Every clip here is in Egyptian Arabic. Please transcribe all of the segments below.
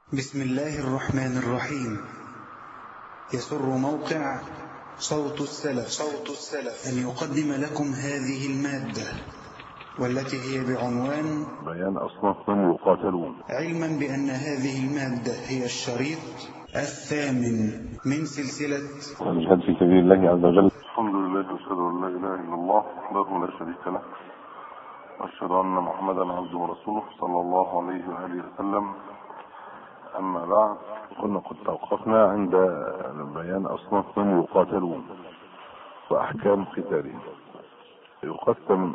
بسم الله الرحمن الرحيم يسر موقع صوت السلف صوت السلف أن يقدم لكم هذه المادة والتي هي بعنوان بيان أصناف من يقاتلون علما بأن هذه المادة هي الشريط الثامن من سلسلة الجهاد في سبيل الله عز وجل الحمد لله واشهد ان لا اله الا الله وحده لا شريك له واشهد ان محمدا عبده ورسوله صلى الله عليه واله وسلم اما بعد كنا قد توقفنا عند بيان اصناف من يقاتلون واحكام قتالهم يقسم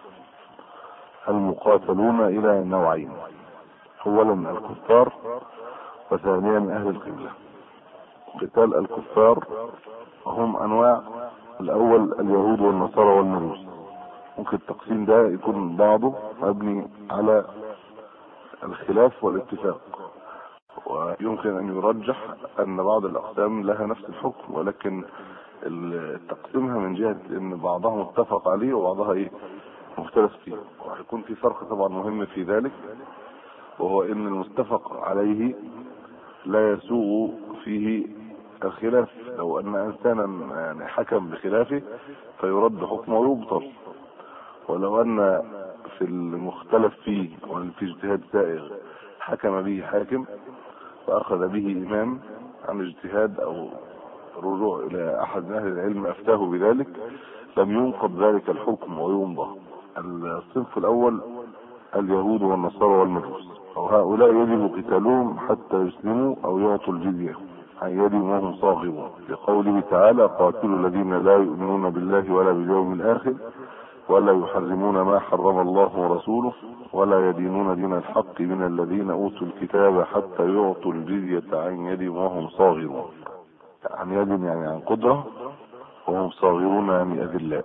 المقاتلون الى نوعين اولا الكفار وثانيا اهل القبله قتال الكفار هم انواع الاول اليهود والنصارى والمجوس ممكن التقسيم ده يكون بعضه مبني على الخلاف والاتفاق ويمكن ان يرجح ان بعض الاقسام لها نفس الحكم ولكن تقسيمها من جهه ان بعضها متفق عليه وبعضها ايه مختلف فيه وهيكون في فرق طبعا مهم في ذلك وهو ان المتفق عليه لا يسوغ فيه الخلاف لو ان انسانا يعني حكم بخلافه فيرد حكمه ويبطل ولو ان في المختلف فيه وان في اجتهاد سائغ حكم به حاكم فاخذ به امام عن اجتهاد او رجوع الى احد اهل العلم افتاه بذلك لم ينقض ذلك الحكم ويمضى الصنف الاول اليهود والنصارى والمجوس وهؤلاء يجب قتالهم حتى يسلموا او يعطوا الجزيه عن يد وهم صاغرون لقوله تعالى قاتلوا الذين لا يؤمنون بالله ولا باليوم الاخر ولا يحرمون ما حرم الله ورسوله ولا يدينون دين الحق من الذين اوتوا الكتاب حتى يعطوا الجزية عن يد وهم صاغرون عن يد يعني عن قدرة وهم صاغرون يعني اذلاء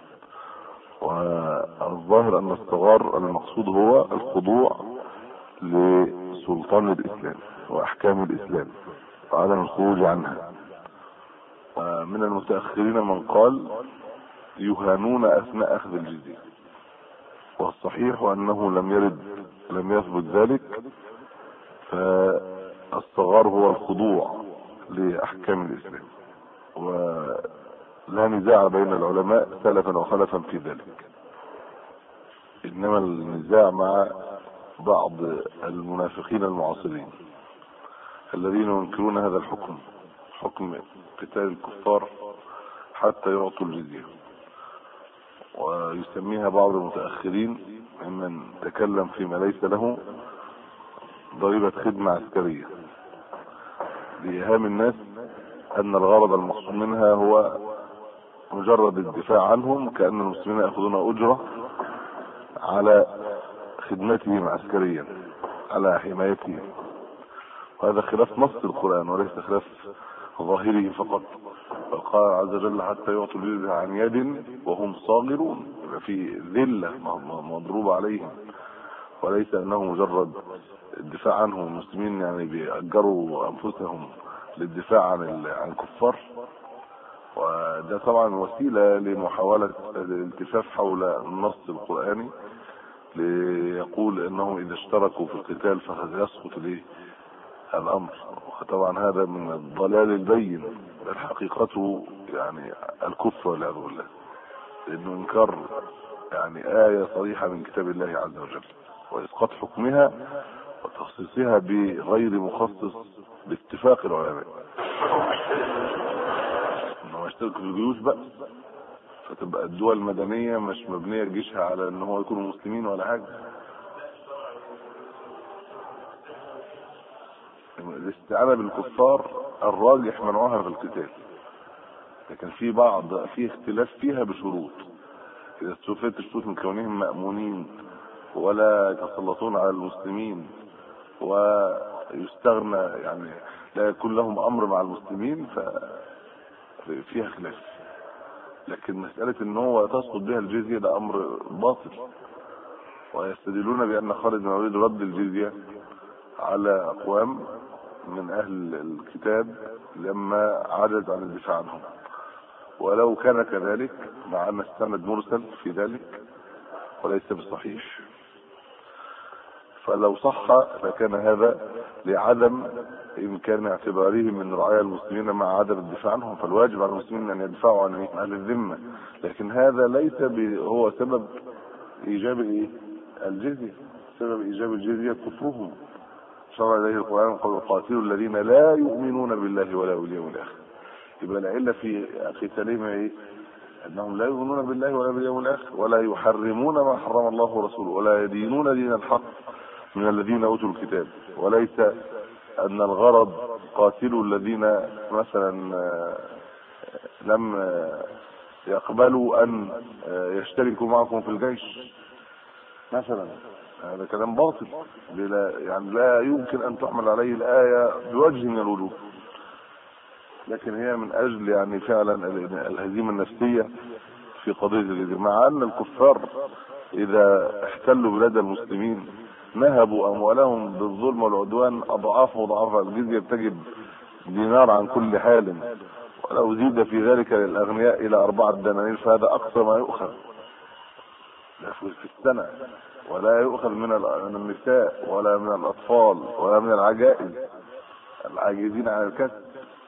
والظاهر ان الصغار المقصود هو الخضوع لسلطان الاسلام واحكام الاسلام وعدم الخروج عنها ومن المتاخرين من قال يهانون اثناء اخذ الجزيه والصحيح انه لم يرد لم يثبت ذلك فالصغار هو الخضوع لاحكام الاسلام ولا نزاع بين العلماء سلفا وخلفا في ذلك انما النزاع مع بعض المنافقين المعاصرين الذين ينكرون هذا الحكم حكم قتال الكفار حتى يعطوا الجزيه ويسميها بعض المتاخرين ممن تكلم فيما ليس له ضريبه خدمه عسكريه لايهام الناس ان الغرض المقصود منها هو مجرد الدفاع عنهم كان المسلمين ياخذون اجره على خدمتهم عسكريا على حمايتهم وهذا خلاف نص القرآن وليس خلاف ظاهره فقط فقال عز وجل حتى يعطوا الجزية عن يد وهم صاغرون في ذلة مضروبة عليهم وليس انه مجرد الدفاع عنهم المسلمين يعني بيأجروا انفسهم للدفاع عن عن كفار وده طبعا وسيلة لمحاولة الالتفاف حول النص القرآني ليقول انهم اذا اشتركوا في القتال فقد يسقط ليه الامر وطبعا هذا من الضلال البين بل حقيقته يعني الكفر والعياذ بالله لانه انكار يعني آية صريحة من كتاب الله عز وجل واسقاط حكمها وتخصيصها بغير مخصص باتفاق العلماء انه يشترك في الجيوش بقى فتبقى الدول المدنية مش مبنية جيشها على ان هو يكونوا مسلمين ولا حاجة الاستعانة بالكفار الراجح منعها في القتال لكن في بعض في اختلاف فيها بشروط اذا استوفيت الشروط من كونهم مأمونين ولا يتسلطون على المسلمين ويستغنى يعني لا يكون لهم امر مع المسلمين ف فيها خلاف لكن مسألة ان هو تسقط بها الجزية ده امر باطل ويستدلون بان خالد بن الوليد رد الجزية على اقوام من اهل الكتاب لما عجز عن الدفاع عنهم ولو كان كذلك مع ان السند مرسل في ذلك وليس بصحيح فلو صح لكان هذا لعدم إمكان اعتبارهم من رعايا المسلمين مع عدم الدفاع عنهم فالواجب على المسلمين أن يدفعوا عن أهل الذمة لكن هذا ليس هو سبب إيجاب إيه؟ الجزية سبب إيجاب الجزية كفرهم شرع إليه القرآن قاتلوا الذين لا يؤمنون بالله ولا باليوم الآخر يبقى العلة في قتالهم إيه؟ انهم لا يؤمنون بالله ولا باليوم الاخر ولا يحرمون ما حرم الله ورسوله ولا يدينون دين الحق من الذين اوتوا الكتاب وليس ان الغرض قاتلوا الذين مثلا آه، لم آه، يقبلوا ان آه، يشتركوا معكم في الجيش مثلا هذا كلام باطل بلا يعني لا يمكن ان تحمل عليه الايه بوجه من الوجوه لكن هي من اجل يعني فعلا الهزيمه النفسيه في قضيه الجزيه مع ان الكفار اذا احتلوا بلاد المسلمين نهبوا اموالهم بالظلم والعدوان اضعاف مضاعفه الجزيه بتجد دينار عن كل حال ولو زيد في ذلك للاغنياء الى اربعه دنانير فهذا اقصى ما يؤخذ في السنه ولا يؤخذ من النساء ولا من الاطفال ولا من العجائز العاجزين عن الكسب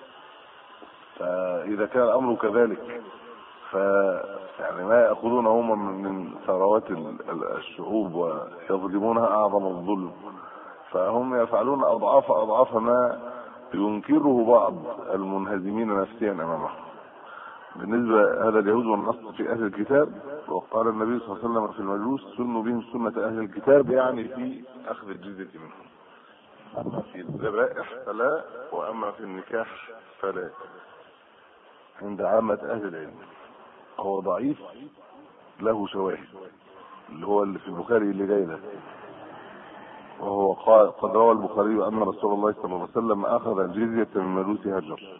فاذا كان الامر كذلك ف يعني ما ياخذون هم من ثروات الشعوب ويظلمونها اعظم الظلم فهم يفعلون اضعاف اضعاف ما ينكره بعض المنهزمين نفسيا امامهم بالنسبه هذا اليهود والنص في اهل الكتاب وقال النبي صلى الله عليه وسلم في المجوس سنوا بهم سنه اهل الكتاب يعني في اخذ الجزيه منهم اما في الذبائح فلا واما في النكاح فلا عند عامة أهل العلم هو ضعيف له شواهد اللي هو اللي في البخاري اللي جاي ده وهو قال قد روى البخاري أن رسول الله صلى الله عليه وسلم أخذ الجزية من ملوك هجر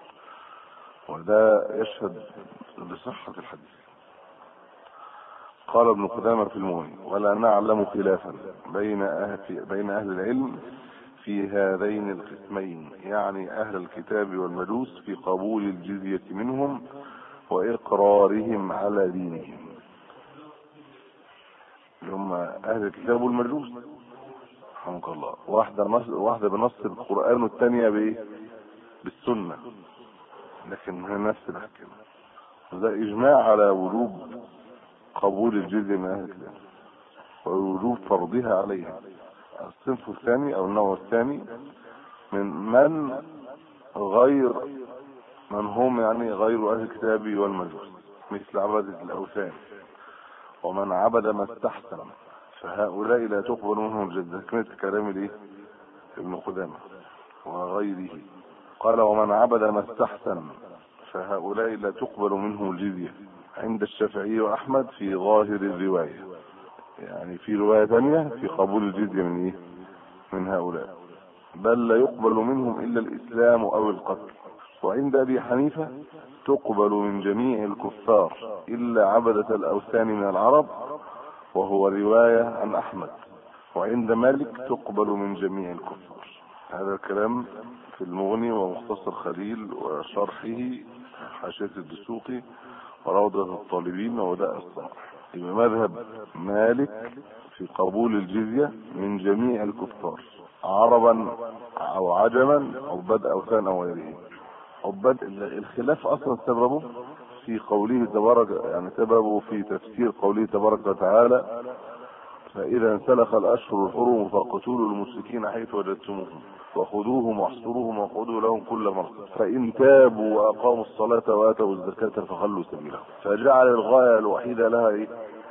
وده يشهد بصحة الحديث قال ابن قدامة في المغني ولا نعلم خلافا بين أهل, بين أهل العلم في هذين القسمين يعني اهل الكتاب والمجوس في قبول الجزية منهم واقرارهم على دينهم هم اهل الكتاب والمجوس رحمك الله واحدة نص واحدة بنص القرآن والثانية بايه بالسنة لكن هي نفس الاحكام ده اجماع على وجوب قبول الجزية من اهل الكتاب ووجوب فرضها عليهم الصنف الثاني او النوع الثاني من من غير من هم يعني غير اهل الكتاب والمجوس مثل عبدة الاوثان ومن عبد ما استحسن فهؤلاء لا تقبل منهم الجزية كانت كلام الايه ابن قدامة وغيره قال ومن عبد ما استحسن فهؤلاء لا تقبل منهم الجزية عند الشافعي واحمد في ظاهر الروايه يعني في رواية ثانية في قبول الجزية من ايه من هؤلاء بل لا يقبل منهم الا الاسلام او القتل وعند ابي حنيفة تقبل من جميع الكفار الا عبدة الاوثان من العرب وهو رواية عن احمد وعند مالك تقبل من جميع الكفار هذا الكلام في المغني ومختصر خليل وشرحه حاشية الدسوقي وروضة الطالبين وداء الصالح يبقى مذهب مالك في قبول الجزية من جميع الكفار عربا او عجما او بدء او كان او غيره عباد الخلاف اصلا سببه في قوله تبارك يعني سببه في تفسير قوله تبارك وتعالى فاذا انسلخ الاشهر الحرم فاقتلوا المشركين حيث وجدتموهم وخذوهم واحصروهم وقعدوا لهم كل مرصد فان تابوا واقاموا الصلاه واتوا الزكاه فخلوا سبيلهم فجعل الغايه الوحيده لها ايه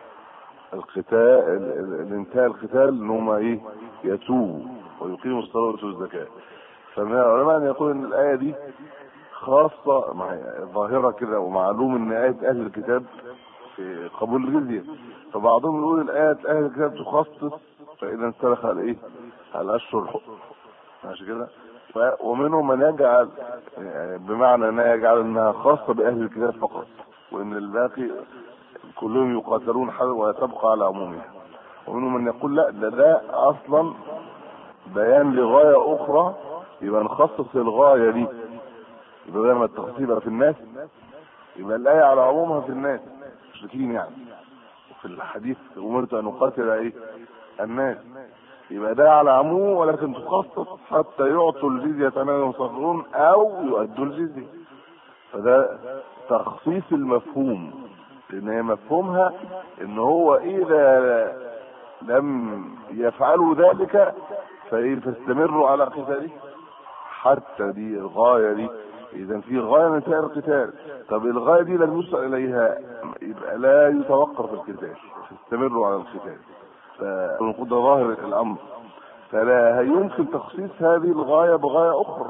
القتال الانتهاء القتال ان هم ايه يتوبوا ويقيموا الصلاه ويؤتوا الزكاه فمن العلماء ان يقول ان الايه دي خاصه مع ظاهره كده ومعلوم ان ايه اهل الكتاب في قبول الجزيه فبعضهم يقول الايه اهل الكتاب تخصص فاذا انسلخ الايه الاشهر ماشي كده ومنهم من يجعل يعني بمعنى ان يجعل انها خاصه باهل الكتاب فقط وان الباقي كلهم يقاتلون وتبقى على عمومها ومنهم من يقول لا ده ده اصلا بيان لغايه اخرى يبقى نخصص الغايه دي يبقى لما التخصيص يبقى في الناس يبقى الايه على عمومها في الناس مشركين يعني وفي الحديث امرت ان اقاتل ايه الناس يبقى ده على عموم ولكن تخصص حتى يعطوا الجزية ما ينصرون او يؤدوا الجزية فده تخصيص المفهوم لان هي مفهومها ان هو اذا لم يفعلوا ذلك فاستمروا على قتاله حتى دي الغايه دي اذا في غايه من سائر القتال طب الغايه دي لم يوصل اليها يبقى لا يتوقف القتال فاستمروا على القتال فنقول ده ظاهر الامر فلا يمكن تخصيص هذه الغايه بغايه اخرى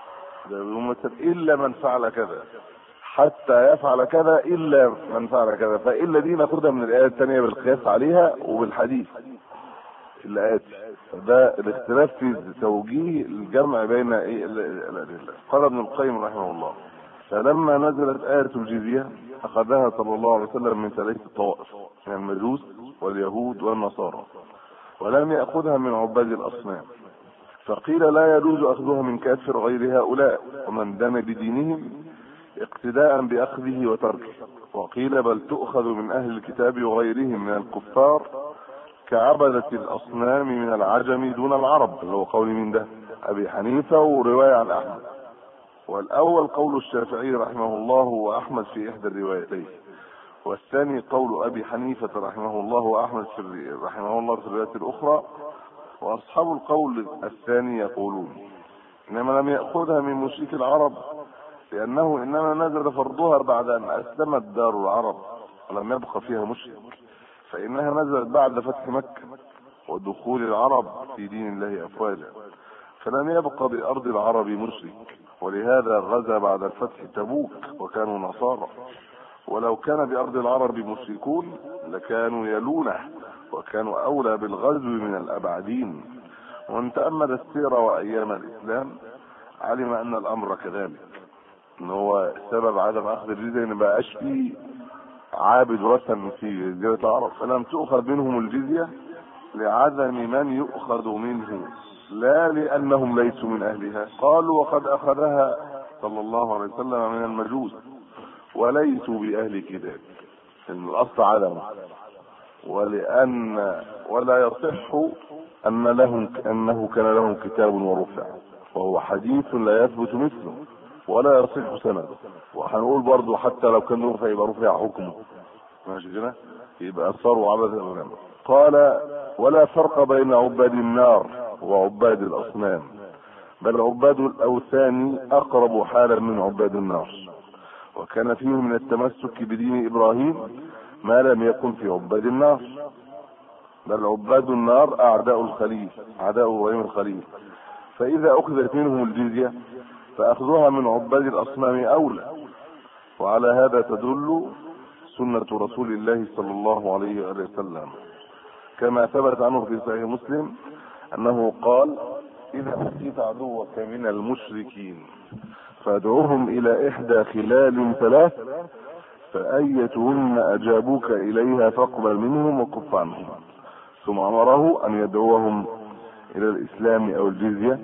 الا من فعل كذا حتى يفعل كذا الا من فعل كذا فالا دي ناخدها من الايه الثانيه بالقياس عليها وبالحديث الايات ده الاختلاف في توجيه الجمع بين ايه الادله قال ابن القيم رحمه الله فلما نزلت آية الجزية أخذها صلى الله عليه وسلم من ثلاثة طوائف من المجوس واليهود والنصارى ولم يأخذها من عباد الأصنام فقيل لا يجوز أخذها من كافر غير هؤلاء ومن دم بدينهم اقتداء باخذه وتركه وقيل بل تؤخذ من اهل الكتاب وغيرهم من الكفار كعبدة الاصنام من العجم دون العرب اللي هو قول من ده ابي حنيفة ورواية عن احمد والاول قول الشافعي رحمه الله واحمد في احدى الروايتين والثاني قول ابي حنيفة رحمه الله واحمد في رحمه الله في الروايات الاخرى واصحاب القول الثاني يقولون انما لم ياخذها من مشرك العرب لأنه إنما نزل فرضها بعد أن أسلمت دار العرب ولم يبق فيها مشرك فإنها نزلت بعد فتح مكة ودخول العرب في دين الله أفواجا فلم يبق بأرض العرب مشرك ولهذا غزا بعد الفتح تبوك وكانوا نصارى ولو كان بأرض العرب مشركون لكانوا يلونه وكانوا أولى بالغزو من الأبعدين ومن تأمل السيرة وأيام الإسلام علم أن الأمر كذلك ان هو سبب عدم اخذ الجزيه ان بقاش فيه عابد وثن في جزيره العرب فلم تؤخذ منهم الجزيه لعدم من يؤخذ منه لا لانهم ليسوا من اهلها قالوا وقد اخذها صلى الله عليه وسلم من المجوس وليسوا باهل كتاب ان الاصل عدمه ولان ولا يصح ان لهم انه كان لهم كتاب ورفع وهو حديث لا يثبت مثله ولا يصح سنده وهنقول برضو حتى لو كان رفع يبقى رفع حكمه ماشي كده يبقى صاروا عبد الغنم قال ولا فرق بين عباد النار وعباد الاصنام بل عباد الاوثان اقرب حالا من عباد النار وكان فيه من التمسك بدين ابراهيم ما لم يكن في عباد النار بل عباد النار اعداء الخليل اعداء ابراهيم الخليل فاذا اخذت منهم الجزيه فاخذها من عباد الاصنام اولى وعلى هذا تدل سنة رسول الله صلى الله عليه وآله وسلم كما ثبت عنه في صحيح مسلم أنه قال إذا أتيت عدوك من المشركين فادعوهم إلى إحدى خلال ثلاث فأيتهن أجابوك إليها فاقبل منهم وكف عنهم ثم أمره أن يدعوهم إلى الإسلام أو الجزية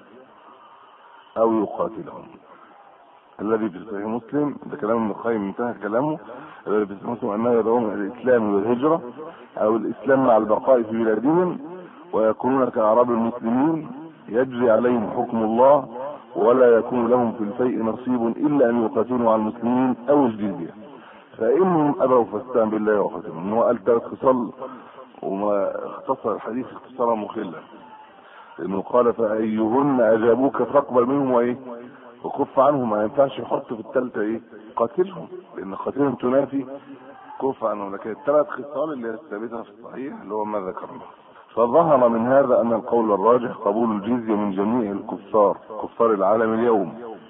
او يقاتلهم الذي في صحيح مسلم ده كلام ابن القيم انتهى كلامه الذي في صحيح مسلم انه يدعوهم الى الاسلام والهجره او الاسلام مع البقاء في بلادهم ويكونون كاعراب المسلمين يجري عليهم حكم الله ولا يكون لهم في الفيء نصيب الا ان يقاتلوا على المسلمين او الجزيه فانهم ابوا فاستعن بالله وقاتلهم هو قال ثلاث خصال وما اختصر الحديث اختصارا مخلا لانه قال فايهن اجابوك فاقبل منهم وايه وكف عنهم ما ينفعش يحط في الثالثه ايه قاتلهم لان قاتلهم تنافي كف عنهم لكن الثلاث خصال اللي الثابته في الصحيح اللي هو ما ذكرنا فظهر من هذا ان القول الراجح قبول الجزيه من جميع الكفار كفار العالم اليوم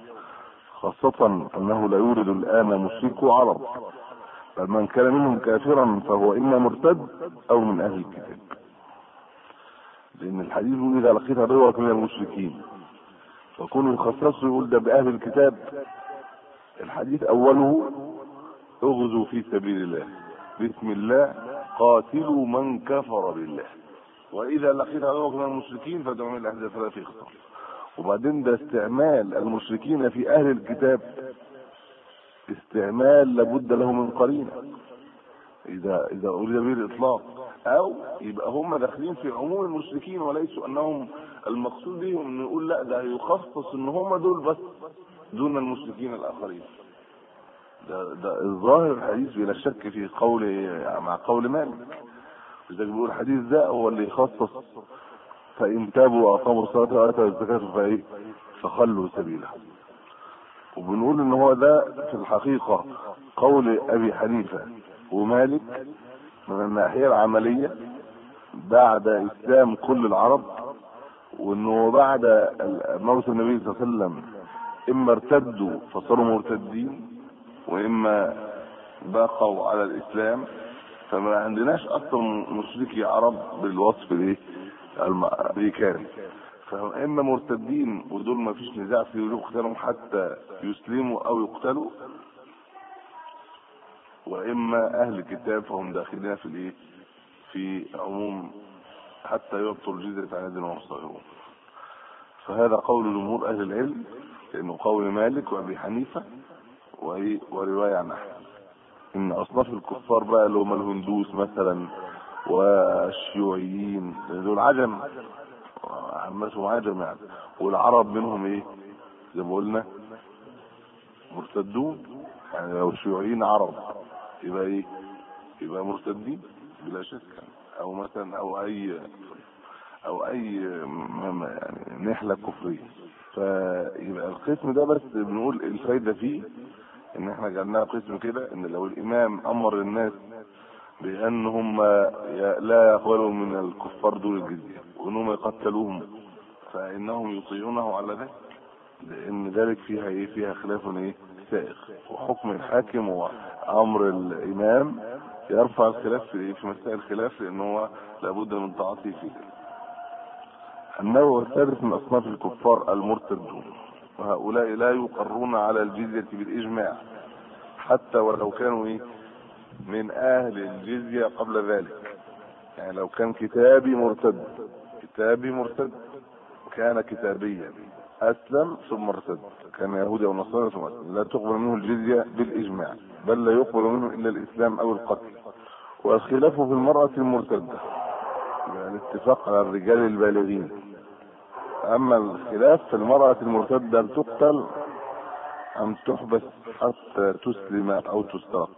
خاصة انه لا يوجد الان مشركو عرب بل من كان منهم كافرا فهو اما مرتد او من اهل الكتاب لان الحديث يقول اذا لقيت عدوك من المشركين فكون يخصصه يقول ده باهل الكتاب الحديث اوله اغزوا في سبيل الله بسم الله قاتلوا من كفر بالله واذا لقيت عدوك من المشركين فادعوا من الاحداث فلا في خطر وبعدين ده استعمال المشركين في اهل الكتاب استعمال لابد له من قرينه اذا اذا اريد به الاطلاق او يبقى هم داخلين في عموم المشركين وليسوا انهم المقصود بهم ان نقول لا ده يخصص ان هم دول بس دون المشركين الاخرين ده ده الظاهر الحديث بلا شك في قول مع قول مالك لذلك بيقول الحديث ده هو اللي يخصص فان تابوا واقاموا الصلاه واتوا الزكاه فايه فخلوا سبيله وبنقول ان هو ده في الحقيقه قول ابي حنيفه ومالك من الناحيه العمليه بعد اسلام كل العرب وانه بعد موت النبي صلى الله عليه وسلم اما ارتدوا فصاروا مرتدين واما بقوا على الاسلام فما عندناش اصلا مشركي عرب بالوصف الايه الامريكاني فاما مرتدين ودول ما فيش نزاع في وجوب قتالهم حتى يسلموا او يقتلوا واما اهل الكتاب فهم داخلين في الايه في عموم حتى يعطوا الجزية عن يد وهم صاغرون فهذا قول جمهور اهل العلم لانه قول مالك وابي حنيفه وروايه عن احمد ان اصناف الكفار بقى اللي هم الهندوس مثلا والشيوعيين دول عجم عمتهم عجم يعني والعرب منهم ايه زي ما قلنا مرتدون يعني لو الشيوعيين عرب يبقى ايه يبقى مرتدين بلا شك او مثلا او اي او اي يعني نحله كفريه فيبقى القسم ده بس بنقول الفايده فيه ان احنا جعلناه قسم كده ان لو الامام امر الناس بان هم لا يقبلوا من الكفار دول الجزيه وانهم يقتلوهم فانهم يطيعونه على ذلك لان ذلك فيها ايه فيها خلاف ايه سائغ وحكم الحاكم وامر الامام يرفع الخلاف في في مسائل الخلاف لان هو لابد من تعاطيه في ذلك النوع الثالث من اصناف الكفار المرتدون وهؤلاء لا يقرون على الجزية بالاجماع حتى ولو كانوا ايه من اهل الجزية قبل ذلك يعني لو كان كتابي مرتد كتابي مرتد كان كتابيا اسلم ثم ارتد كان يهودي او نصارى ثم اسلم لا تقبل منه الجزية بالاجماع بل لا يقبل منه الا الاسلام او القتل والخلاف في المرأة المرتدة يعني الاتفاق على الرجال البالغين اما الخلاف في المرأة المرتدة تقتل ام تحبس حتى تسلم او تسترق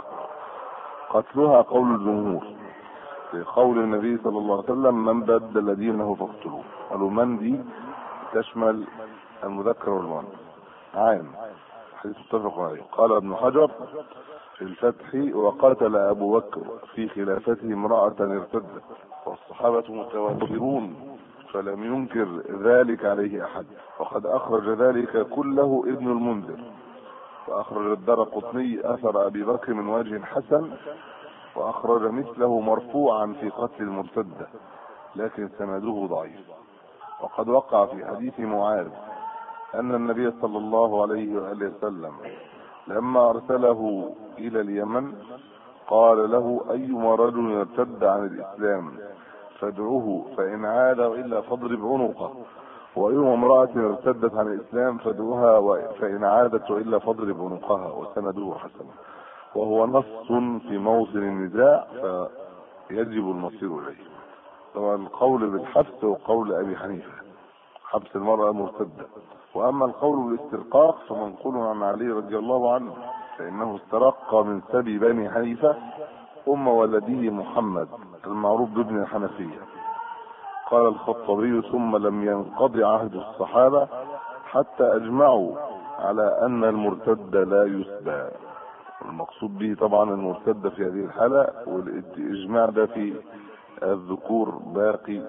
قتلها قول الجمهور في قول النبي صلى الله عليه وسلم من بدل دينه فاقتلوه قالوا من دي تشمل المذكر والمؤنث عام حديث متفق عليه قال ابن حجر في الفتح وقاتل ابو بكر في خلافته امرأة ارتدت والصحابة متواترون فلم ينكر ذلك عليه احد وقد اخرج ذلك كله ابن المنذر واخرج الدار قطني اثر ابي بكر من وجه حسن واخرج مثله مرفوعا في قتل المرتدة لكن سنده ضعيف وقد وقع في حديث معاذ ان النبي صلى الله عليه واله وسلم لما ارسله الى اليمن قال له ايما رجل ارتد عن الاسلام فادعوه فان عاد والا فاضرب عنقه وايما امراه ارتدت عن الاسلام فادعوها فان عادت والا فاضرب عنقها وسنده حسن وهو نص في موطن النزاع فيجب المصير اليه طبعا القول بالحبس وقول ابي حنيفه حبس المراه مرتده واما القول بالاسترقاق فمنقول عن علي رضي الله عنه فانه استرق من سبي بني حنيفه ام ولده محمد المعروف بابن الحنفيه قال الخطبي ثم لم ينقضي عهد الصحابه حتى اجمعوا على ان المرتد لا يسبى المقصود به طبعا المرتد في هذه الحاله والاجماع ده في الذكور باقي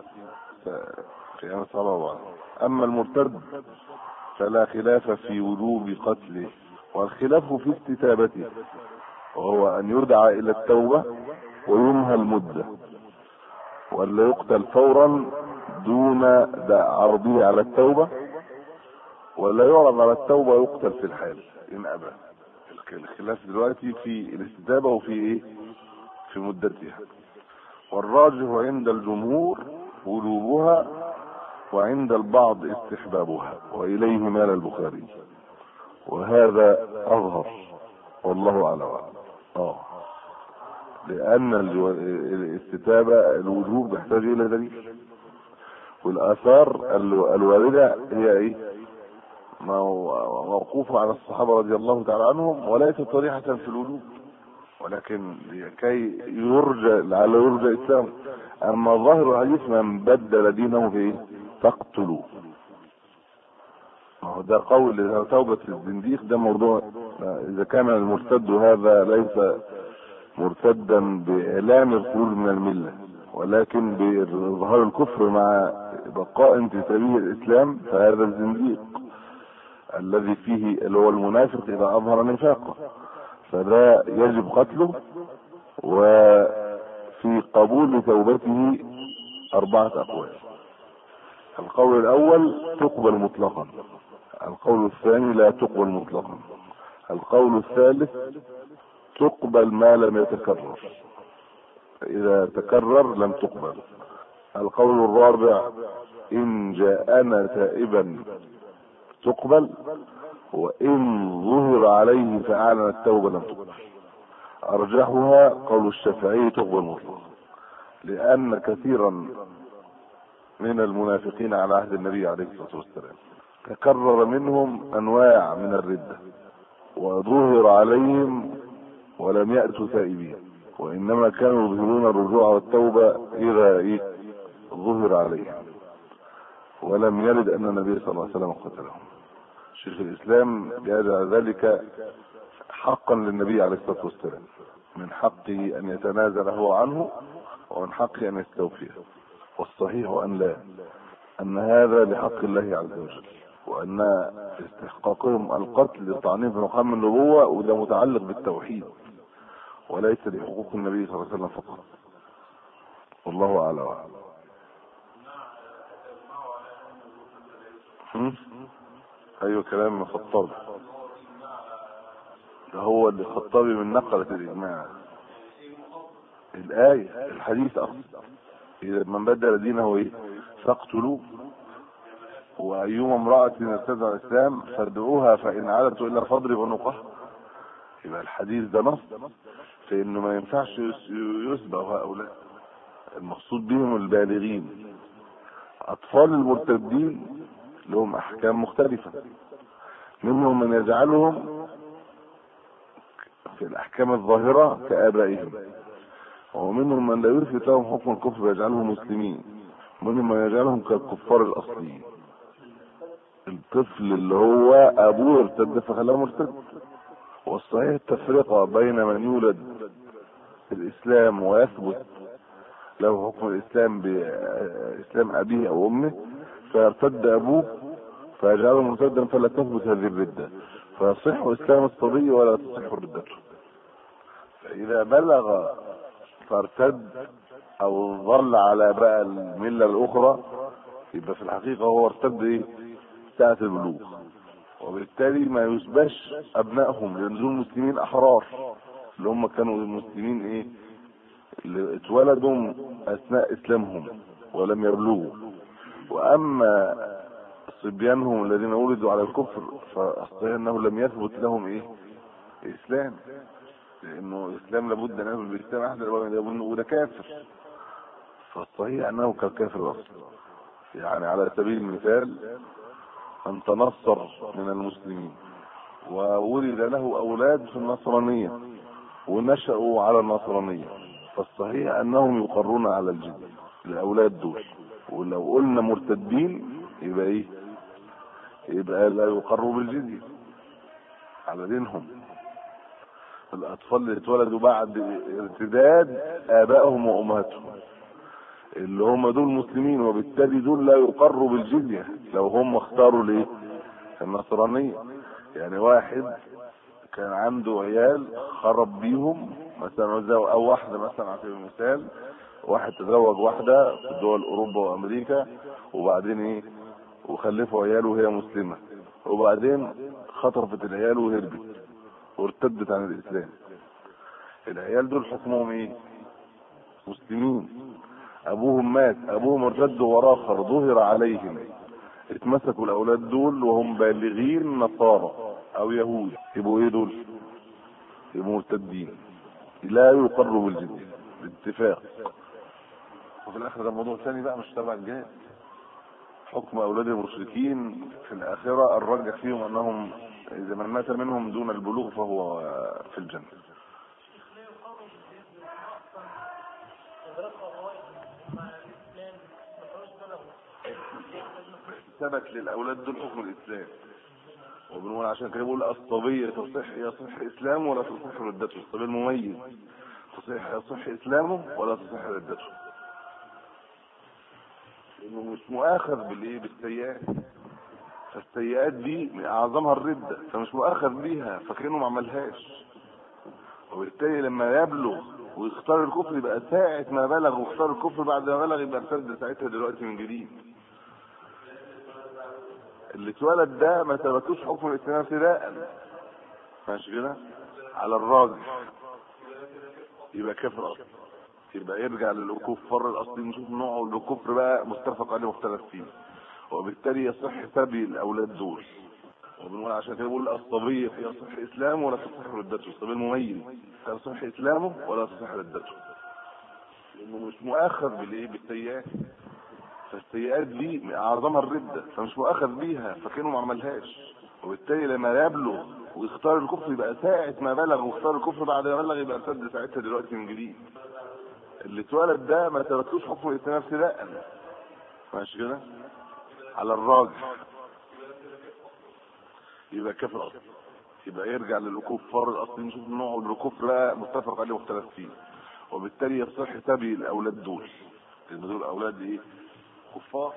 في أمس الله أما المرتد فلا خلاف في وجوب قتله والخلاف في استتابته وهو أن يدعى إلى التوبة وينهى المدة ولا يقتل فورا دون عرضه على التوبة ولا يعرض على التوبة ويقتل في الحال إن أبى الخلاف دلوقتي في الاستتابة وفي إيه في مدتها والراجح عند الجمهور وجوبها وعند البعض استحبابها واليه مال البخاري وهذا اظهر والله اعلم اه لان الجو- الاستتابة الوجوب يحتاج الى دليل والاثار ال- الواردة هي ايه مو- موقوفة على الصحابة رضي الله تعالى عنهم وليست صريحة في الوجوب ولكن لكي يرجى لعل يرجى اسلام اما ظاهر الحديث من بدل دينه في ايه فاقتلوه ما هو ده قول توبة الزنديق ده موضوع اذا كان المرتد هذا ليس مرتدا باعلام الخروج من الملة ولكن باظهار الكفر مع بقاء في سبيل الاسلام فهذا الزنديق الذي فيه اللي هو المنافق اذا اظهر نفاقه فده يجب قتله وفي قبول توبته اربعة اقوال القول الاول تقبل مطلقا القول الثاني لا تقبل مطلقا القول الثالث تقبل ما لم يتكرر اذا تكرر لم تقبل القول الرابع ان جاءنا تائبا تقبل وان ظهر عليه فاعلن التوبه لم تقبل ارجحها قول الشافعي تقبل مطلقا لان كثيرا من المنافقين على عهد النبي عليه الصلاه والسلام تكرر منهم انواع من الرده وظهر عليهم ولم ياتوا تائبين وانما كانوا يظهرون الرجوع والتوبه اذا إيه ظهر عليهم ولم يرد ان النبي صلى الله عليه وسلم قتلهم شيخ الاسلام جعل ذلك حقا للنبي عليه الصلاه والسلام من حقه ان يتنازل هو عنه ومن حقه ان يستوفيه والصحيح ان لا ان هذا لحق الله عز وجل وان استحقاقهم القتل لطعنهم في مقام النبوه وده متعلق بالتوحيد وليس لحقوق النبي صلى الله عليه وسلم فقط والله اعلم هم؟ ايوه كلام الخطابي ده هو اللي الخطابي من نقلة الاجماع الايه الحديث اصلا اذا من بدل دينه ايه فاقتلوه وايما امرأة ارتدى الاسلام فادعوها فان عادت الا فاضرب عنقها يبقى الحديث ده نص في انه ما ينفعش يس- يسبق هؤلاء المقصود بهم البالغين اطفال المرتدين لهم احكام مختلفة منهم من يجعلهم في الاحكام الظاهرة كابائهم ومنهم من لا يثبت لهم حكم الكفر ويجعلهم مسلمين ومنهم من يجعلهم كالكفار الاصليين الطفل اللي هو ابوه ارتد فخلاه مرتد والصحيح التفرقة بين من يولد في الاسلام ويثبت له حكم الاسلام باسلام ابيه او امه فيرتد ابوه فيجعله مرتدا فلا تثبت هذه الردة فيصح اسلام الصبي ولا تصح ردته فاذا بلغ فارتد او ظل على بقى الملة الاخرى يبقى في الحقيقة هو ارتد ايه ساعة البلوغ وبالتالي ما يسبش ابنائهم لان دول مسلمين احرار اللي هم كانوا المسلمين ايه اللي اتولدوا اثناء اسلامهم ولم يبلغوا واما صبيانهم الذين ولدوا على الكفر فالصحيح انه لم يثبت لهم ايه اسلام لانه الاسلام لابد ان يثبت بالاسلام احد الأبوين وده كافر فالصحيح انه كالكافر اصلا يعني على سبيل المثال ان تنصر من المسلمين وولد له اولاد في النصرانية ونشأوا على النصرانية فالصحيح انهم يقرون على الجزية الاولاد دول ولو قلنا مرتدين يبقى ايه يبقى لا يقروا بالجزية على دينهم الاطفال اللي اتولدوا بعد ارتداد ابائهم وامهاتهم اللي هم دول مسلمين وبالتالي دول لا يقروا بالجزية لو هم اختاروا ليه النصرانية يعني واحد كان عنده عيال خرب بيهم مثلا او واحدة مثلا على سبيل المثال واحد تزوج واحدة في دول اوروبا وامريكا وبعدين ايه وخلفوا عيال وهي مسلمة وبعدين خطفت العيال وهربت وارتدت عن الاسلام العيال دول حكمهم ايه مسلمين ابوهم مات ابوهم ارتد وراخر ظهر عليهم اتمسكوا الاولاد دول وهم بالغين نصارى او يهود يبقوا ايه دول يبقوا مرتدين لا يقر بالجزية باتفاق وفي الاخر ده موضوع ثاني بقى مش تبع الجهاد حكم اولاد المشركين في الاخره الراجح فيهم انهم اذا من مات منهم دون البلوغ فهو في الجنه ثبت للاولاد دول حكم الاسلام وبنقول عشان كده بيقول الصبي تصح يصح اسلامه ولا تصح ردته الصبي المميز تصح يصح اسلامه ولا تصح ردته لانه مش مؤاخذ بالايه بالسيئات فالسيئات دي من اعظمها الردة فمش مؤاخذ بيها فكانه ما عملهاش وبالتالي لما يبلغ ويختار الكفر يبقى ساعة ما بلغ واختار الكفر بعد ما بلغ يبقى ارتد ساعتها دلوقتي من جديد اللي اتولد ده ما ثبتوش حكم الاسلام ابتداء ماشي كده على الراجح يبقى كفر اصلا يبقى يرجع للكفار الاصلي نشوف نوعه الكفر بقى متفق عليه مختلف فيه وبالتالي يصح سبي الاولاد دول وبنقول عشان كده بقول الصبي يصح اسلامه ولا تصح ردته الصبي المميز يصح اسلامه ولا تصح ردته لانه مش مؤاخذ بالايه بالسيئات فالسيئات دي من اعظمها الردة فمش مؤاخذ بيها فكانه ما عملهاش وبالتالي لما يبلغ ويختار الكفر يبقى ساعة ما بلغ واختار الكفر بعد ما بلغ يبقى ارتد ساعتها دلوقتي من جديد اللي اتولد ده ما ثبتوش حكم الاسلام ابتداء ماشي كده على الراجح يبقى كفر اصلا يبقى يرجع للكفار الاصلي نشوف نوعه الكفر بقى متفق عليه مختلف فيه وبالتالي يصح تبي الاولاد دول لان دول اولاد ايه كفار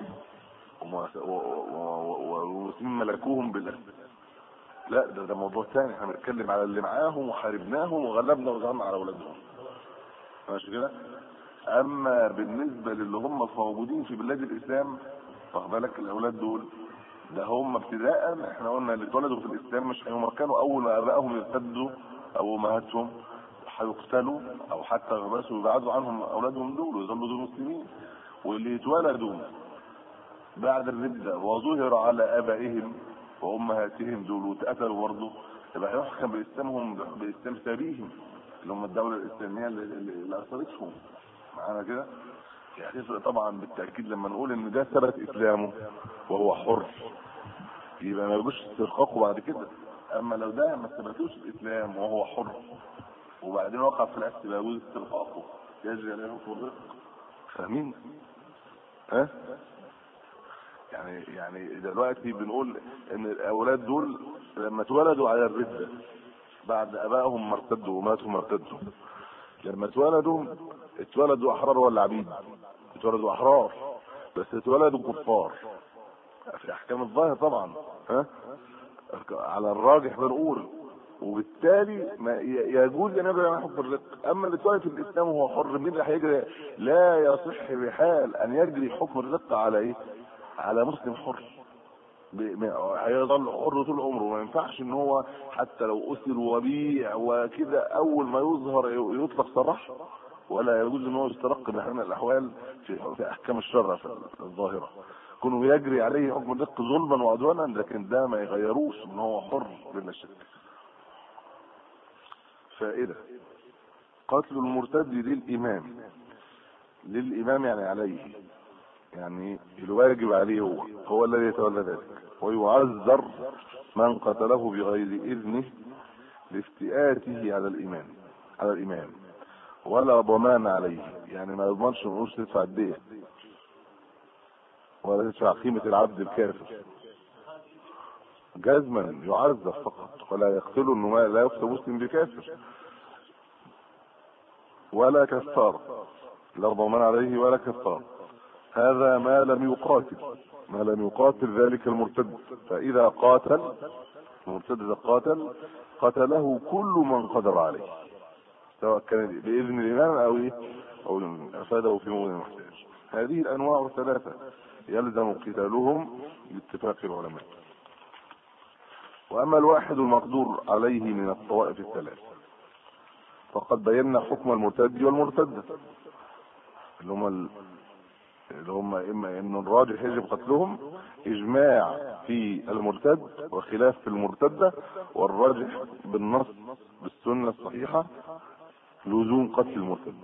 والمسلمين ملكوهم بالله لا ده ده موضوع ثاني احنا بنتكلم على اللي معاهم وحاربناهم وغلبنا وظهرنا على اولادهم ماشي كده اما بالنسبه للي هم موجودين في بلاد الاسلام واخد بالك الاولاد دول ده هم ابتداء احنا قلنا اللي اتولدوا في الاسلام مش هيمكنوا اول ما ابائهم يرتدوا او امهاتهم هيقتلوا او حتى يغمسوا ويبعدوا عنهم اولادهم دول ويظلوا دول مسلمين واللي اتولدوا بعد الردة وظهر على ابائهم وامهاتهم دول واتقتلوا برضه يبقى هيحكم باسلامهم باسلام سبيهم اللي هم الدولة الاسلامية اللي, اللي اثرتهم معانا كده يحتفل طبعا بالتأكيد لما نقول ان ده ثبت اسلامه وهو حر يبقى ما يجوش استرقاقه بعد كده اما لو ده ما ثبتوش الاسلام وهو حر وبعدين وقع في الاسد لا يجوز استرقاقه يجري عليه حكم الرق فاهمين ها يعني يعني دلوقتي بنقول ان الاولاد دول لما اتولدوا على الرده بعد ابائهم ما ارتدوا وماتوا ما ارتدوا لما اتولدوا اتولدوا احرار ولا عبيد اتولدوا احرار بس اتولدوا كفار في احكام الظاهر طبعا ها على الراجح بنقول وبالتالي ما يجوز ان يجري حكم الرق اما اللي اتولد في الاسلام وهو حر مين اللي هيجري لا يصح بحال ان يجري حكم الرق على ايه على مسلم حر هيظل حر طول عمره ما ينفعش ان هو حتى لو اسر وبيع وكده اول ما يظهر يطلق صراح ولا يجوز ان هو يسترق بحال من الاحوال في, في احكام الشرع الظاهره كونه يجري عليه حكم الرق ظلما وعدوانا لكن ده ما يغيروش ان هو حر بلا شك فائده قتل المرتد للامام للامام يعني عليه يعني الواجب عليه هو هو الذي يتولى ذلك ويعذر من قتله بغير اذنه لافتئاته على الامام على الامام ولا ضمان عليه يعني ما يضمنش ما تدفع الدية ولا تدفع قيمة العبد الكافر جزما يعذب فقط ولا يقتله انه لا يقتل مسلم بكافر ولا كفار لا ضمان عليه ولا كفار هذا ما لم يقاتل ما لم يقاتل ذلك المرتد فإذا قاتل المرتد إذا قاتل قتله كل من قدر عليه سواء كان بإذن الإمام أو إيه أو أفاده في موضع محتاج هذه الأنواع الثلاثة يلزم قتالهم باتفاق العلماء وأما الواحد المقدور عليه من الطوائف الثلاث فقد بينا حكم المرتد والمرتدة اللي هم اللي هم اما ان الراجح يجب قتلهم اجماع في المرتد وخلاف في المرتدة والراجح بالنص بالسنة الصحيحة لزوم قتل المرتد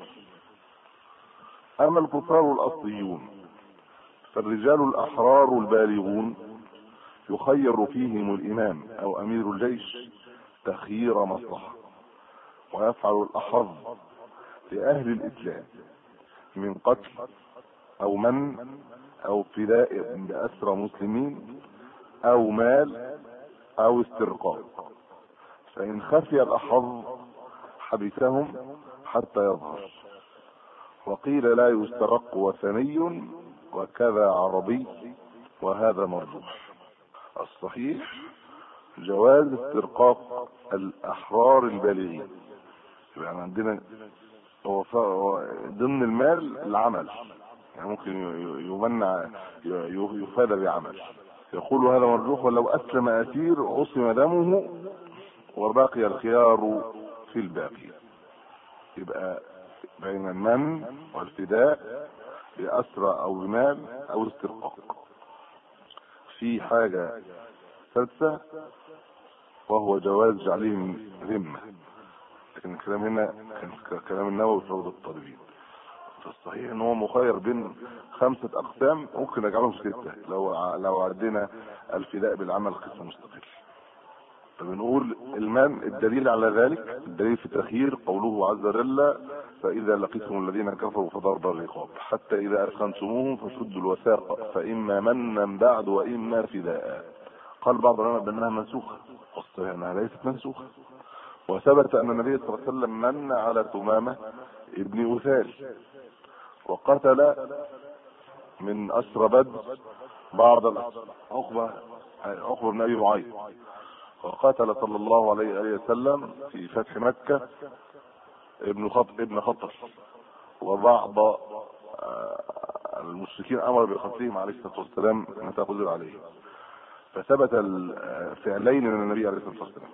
اما الكفار الاصليون فالرجال الاحرار البالغون يخير فيهم الامام او امير الجيش تخيير مصلحه ويفعل الاحظ لاهل الاسلام من قتل او من او فداء باسرى مسلمين او مال او استرقاق فان خفي الاحظ حبسهم حتى يظهر وقيل لا يسترق وثني وكذا عربي وهذا مرجوح الصحيح جواز استرقاق الاحرار البالغين يعني عندنا هو ضمن المال العمل يعني ممكن يمنع يفاد بعمل يقول هذا مرجوح ولو اسلم اسير عصم دمه وبقي الخيار في الباقي يبقى بين المن والفداء بأسرى أو بمال أو استرقاق في حاجة سادسة وهو جواز جعلهم ذمة لكن الكلام هنا كان كلام النووي في روض الطالبين فالصحيح ان هو مخير بين خمسة اقسام ممكن نجعلهم ستة لو لو عدينا الفداء بالعمل قسم مستقل فبنقول المال الدليل على ذلك الدليل في التخيير قوله عز وجل فإذا لقيتم الذين كفروا فضرب الرقاب حتى إذا أثخنتموهم فشدوا الوثاق فإما منا بعد وإما فداء قال بعض العلماء بأنها منسوخة والصحيح أنها ليست منسوخة وثبت أن النبي صلى الله عليه وسلم من على تمامة ابن أثال وقتل من أسر بدر بعض عقبة عقبة بن أبي معيط وقاتل صلى الله عليه وسلم في فتح مكة ابن خط ابن خطر وبعض آه، المشركين امر بقتلهم عليه الصلاه والسلام متى قدر عليه فثبت الفعلين من النبي عليه الصلاه والسلام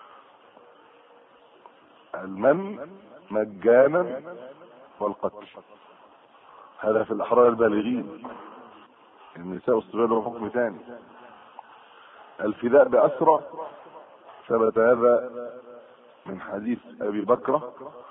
المن مجانا والقتل هذا في الاحرار البالغين النساء والصبيان له حكم ثاني الفداء بأسرى ثبت هذا من حديث أبي بكرة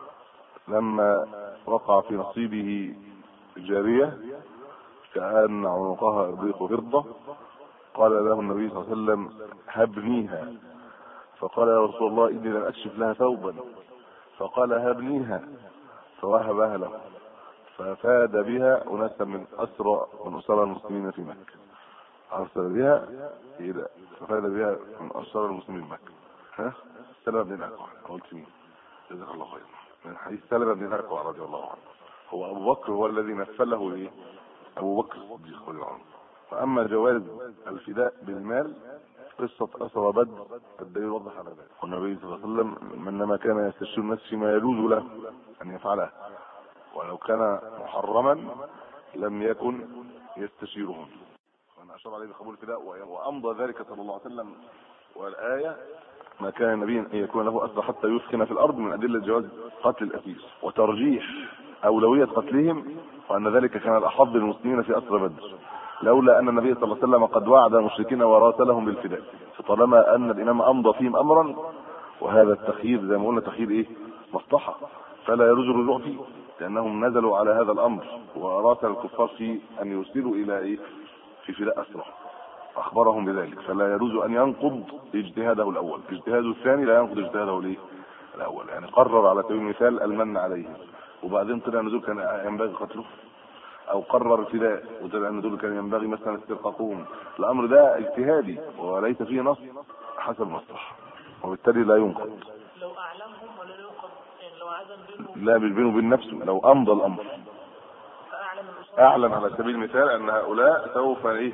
لما وقع في نصيبه جارية كأن عنقها إبريق فضة قال له النبي صلى الله عليه وسلم هبنيها فقال يا رسول الله إني لم أكشف لها ثوبا فقال هبنيها فوهبها له ففاد بها أناسا من أسرى من أسرى المسلمين في مكة أرسل بها إلى ففاد بها من أسرى المسلمين في مكة ها سلمة بن الأكوع قلت مين جزاك الله خير من حديث سلمة بن الأكوع رضي الله عنه هو أبو بكر هو الذي نفله إيه أبو بكر الصديق رضي الله عنه فأما جواز الفداء بالمال قصة أسرى بدر الدليل وضح على ذلك والنبي صلى الله عليه وسلم منما كان يستشير الناس فيما يجوز له أن يفعله ولو كان محرما لم يكن يستشيرهم وأن أشار عليه بقبول الفداء وأمضى ذلك صلى الله عليه وسلم والآية ما كان النبي ان يكون له اسرى حتى يسكن في الارض من ادله جواز قتل الاسير وترجيح اولويه قتلهم وان ذلك كان الاحظ للمسلمين في اسرى بدر لولا ان النبي صلى الله عليه وسلم قد وعد المشركين وراسلهم بالفداء فطالما ان الامام امضى فيهم امرا وهذا التخيير زي ما قلنا تخيير ايه مصلحه فلا يجوز الرجوع فيه لانهم نزلوا على هذا الامر وراسل الكفار في ان يرسلوا الى ايه في فداء اسرى اخبرهم بذلك فلا يجوز ان ينقض اجتهاده الاول اجتهاده الثاني لا ينقض اجتهاده الايه الاول يعني قرر على سبيل المثال المن عليه وبعدين طلع نزول كان ينبغي قتله او قرر ابتداء وطلع نزول كان ينبغي مثلا استرقاقهم الامر ده اجتهادي وليس فيه نص حسب المصلحه وبالتالي لا ينقض لو اعلمهم ولا ينقض يعني لو عزم بينهم لا بينه وبين نفسه لو امضى الامر فاعلم الأسرة اعلن على سبيل المثال ان هؤلاء سوف ايه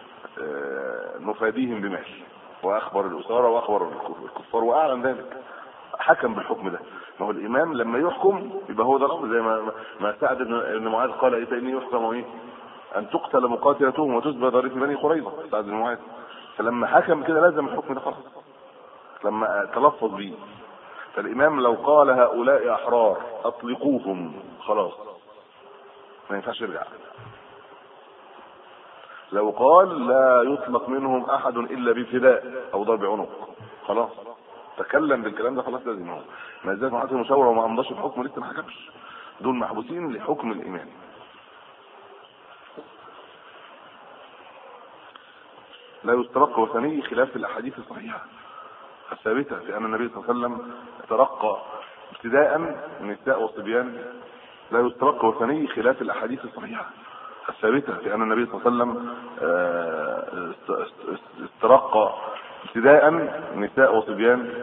آه، نفاديهم بمال واخبر الاساره واخبر الكفار واعلن ذلك حكم بالحكم ده ما هو الامام لما يحكم يبقى هو ده الامر زي ما ما سعد بن بن معاذ قال ايه فاني يحكم ايه ان تقتل مقاتلتهم وتسبى ضريف بني قريظه سعد بن معاذ فلما حكم كده لازم الحكم ده خلاص لما تلفظ بيه فالامام لو قال هؤلاء احرار اطلقوهم خلاص ما ينفعش يرجع لو قال لا يطلق منهم احد الا بفداء او ضرب عنق خلاص تكلم بالكلام ده خلاص لازم هو ما زالت معاه المشاوره وما امضاش الحكم لسه ما حكمش دول محبوسين لحكم الايمان لا يسترق وثني خلاف الاحاديث الصحيحه الثابته في ان النبي صلى الله عليه وسلم ترقى ابتداء النساء والصبيان لا يسترق وثني خلاف الاحاديث الصحيحه الثابته في ان النبي صلى الله عليه وسلم آه، است- است- استرق ابتداء نساء وصبيان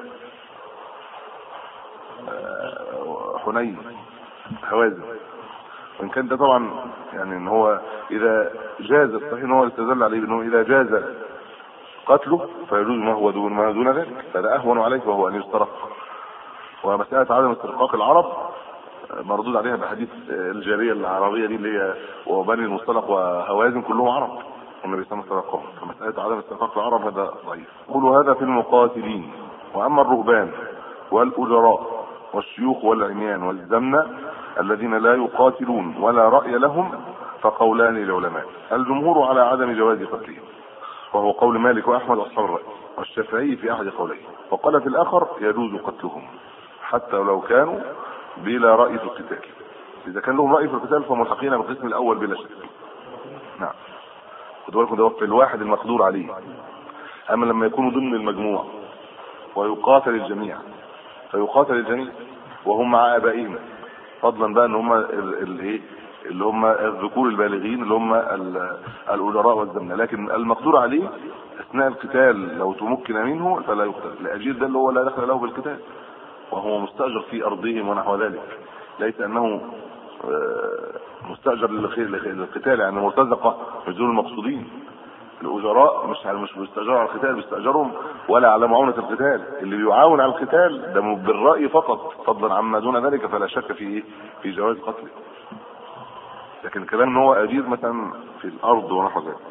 آه، حنين هوازن وان كان ده طبعا يعني ان هو اذا جاز الصحيح ان هو استدل عليه بانه اذا جاز قتله فيجوز ما هو دون ما دون ذلك فده اهون عليه وهو ان يسترق ومساله عدم استرقاق العرب مردود عليها بحديث الجاريه العربيه دي اللي هي وبني المصطلق وهوازن كلهم عرب والنبي صلى الله عليه وسلم استرقاهم فمساله عدم استرقاق العرب هذا ضعيف يقول هذا في المقاتلين واما الرهبان والاجراء والشيوخ والعميان والزمنة الذين لا يقاتلون ولا رأي لهم فقولان للعلماء الجمهور على عدم جواز قتلهم وهو قول مالك واحمد واصحاب الراي والشافعي في احد قوليه وقال في الاخر يجوز قتلهم حتى لو كانوا بلا راي في القتال اذا كان لهم راي في القتال فملحقين بالقسم الاول بلا شك نعم خدوا بالكم ده في الواحد المقدور عليه اما لما يكونوا ضمن المجموع ويقاتل الجميع فيقاتل الجميع وهم مع ابائهم فضلا بقى ان هم الايه اللي هم الذكور البالغين اللي هم ال- الاجراء والزمنه لكن المقدور عليه اثناء القتال لو تمكن منه فلا يقتل الاجير ده اللي هو لا دخل له بالقتال وهو مستاجر في ارضهم ونحو ذلك ليس انه آه، مستاجر للخير للقتال يعني مرتزقه مش دول المقصودين الاجراء مش مش بيستاجروا على القتال بيستاجرهم ولا على معونه القتال اللي بيعاون على القتال ده بالراي فقط فضلا عما دون ذلك فلا شك في ايه في جواز قتله لكن كلام ان هو اجير مثلا في الارض ونحو ذلك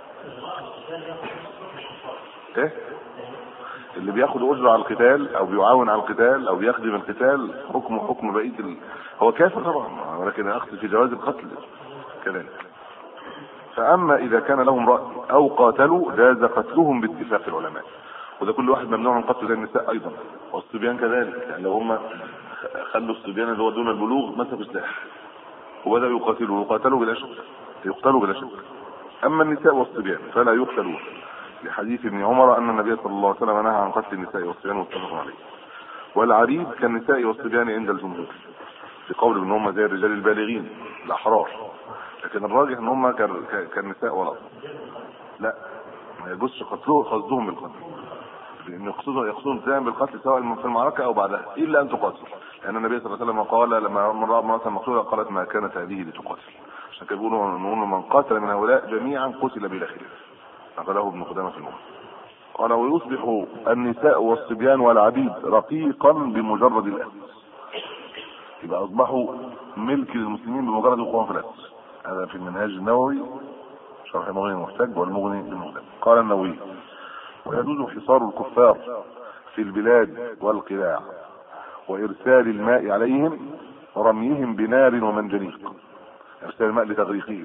ايه اللي بياخد اجره على القتال او بيعاون على القتال او بيخدم القتال حكمه حكم بقيه ال... هو كافر طبعا ولكن اقصد في جواز القتل كذلك فاما اذا كان لهم راي او قاتلوا جاز قتلهم باتفاق العلماء وده كل واحد ممنوع من قتل زي النساء ايضا والصبيان كذلك يعني لو هم خلوا الصبيان اللي هو دون البلوغ مسكوا سلاح وبداوا يقاتلوا يقاتلوا بلا شك يقتلوا بلا شك اما النساء والصبيان فلا يقتلون لحديث ابن عمر ان النبي صلى الله عليه وسلم نهى عن قتل النساء والصبيان متفق عليه والعريب كالنساء والصبيان عند الجمهور في قول ان هم زي الرجال البالغين الاحرار لكن الراجح ان هم كال- ك- كالنساء ولا لا ما يجوزش قتلهم قصدهم بالقتل لان يقصدوا يقصدون ابتداء بالقتل سواء في المعركه او بعدها الا ان تقاتل لان النبي صلى الله عليه وسلم قال لما من راى امراه مقتوله قالت ما كانت هذه لتقاتل عشان كده بيقولوا نقول من قاتل من هؤلاء جميعا قتل بلا خلاف نقله ابن قدامه في المغني قال ويصبح النساء والصبيان والعبيد رقيقا بمجرد الاسر يبقى اصبحوا ملك للمسلمين بمجرد وقوعهم في الاسر هذا في المنهاج النووي شرح المغني المحتاج والمغني المحتاج قال النووي ويجوز حصار الكفار في البلاد والقلاع وارسال الماء عليهم ورميهم بنار ومنجنيق ارسال الماء لتغريقهم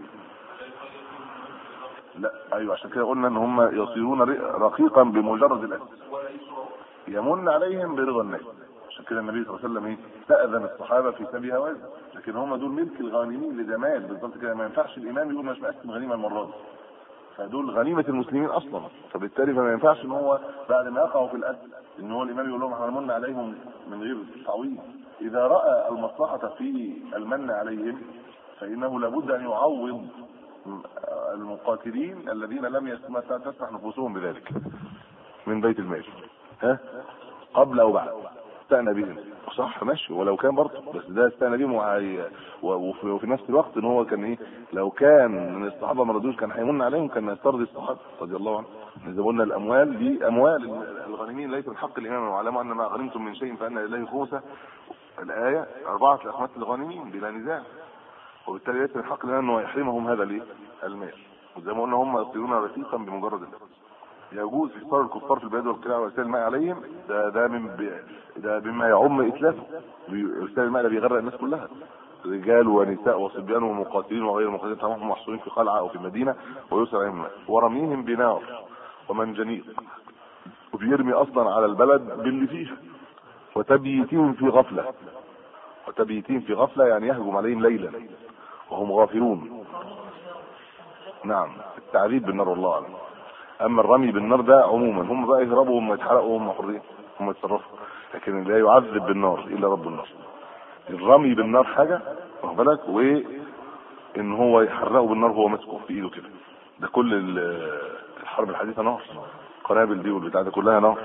لا ايوه عشان كده قلنا ان هم يصيرون ر- رقيقا بمجرد الاسر يمن عليهم برضا الناس عشان كده النبي صلى الله عليه وسلم ايه استاذن الصحابه في سبي هوازن لكن هم دول ملك الغانمين لجمال بالظبط كده ما ينفعش الامام يقول مش مقسم غنيمه المره دي فدول غنيمه المسلمين اصلا فبالتالي فما ينفعش ان هو بعد ما يقعوا في الاسر ان هو الامام يقول لهم احنا هنمن عليهم من غير تعويض اذا راى المصلحه في المن عليهم فانه لابد ان يعوض المقاتلين الذين لم يسمح تسمح نفوسهم بذلك من بيت المال ها قبل او بعد استأنى بهم صح ماشي ولو كان برضه بس ده استأنى بهم وعي- و- وفي, وفي نفس الوقت ان هو كان ايه لو كان من الصحابه ما رضوش كان هيمن عليهم كان يسترضي الصحابه رضي الله عنهم اذا قلنا الاموال دي اموال الغانمين ليس من حق الامام واعلموا ان ما غنمتم من شيء فان لله خمسه الايه اربعه الاخماس للغانمين بلا نزاع وبالتالي ليس من حق الامام انه يحرمهم هذا الايه المال وزي ما قلنا هم يصيرون رفيقا بمجرد الاسم يجوز حصار الكفار في البلاد والقلاع وارسال الماء عليهم ده ده من ب... ده بما يعم اتلافه بي- ارسال الماء ده بيغرق الناس كلها رجال ونساء وصبيان ومقاتلين وغير المقاتلين تمامهم محصورين في قلعه او في مدينه ويرسل عليهم الماء ورميهم بنار ومنجنيق وبيرمي اصلا على البلد باللي فيها وتبييتهم في غفله وتبييتهم في غفله يعني يهجم عليهم ليلا وهم غافلون نعم التعذيب بالنار والله اعلم اما الرمي بالنار ده عموما هم بقى يهربوا وهم يتحرقوا وهم حرين هم يتصرفوا لكن لا يعذب بالنار الا رب النار الرمي بالنار حاجه واخد بالك وان هو يحرقه بالنار وهو ماسكه في ايده كده ده كل ال- الحرب الحديثه نار القنابل دي والبتاع ده كلها نار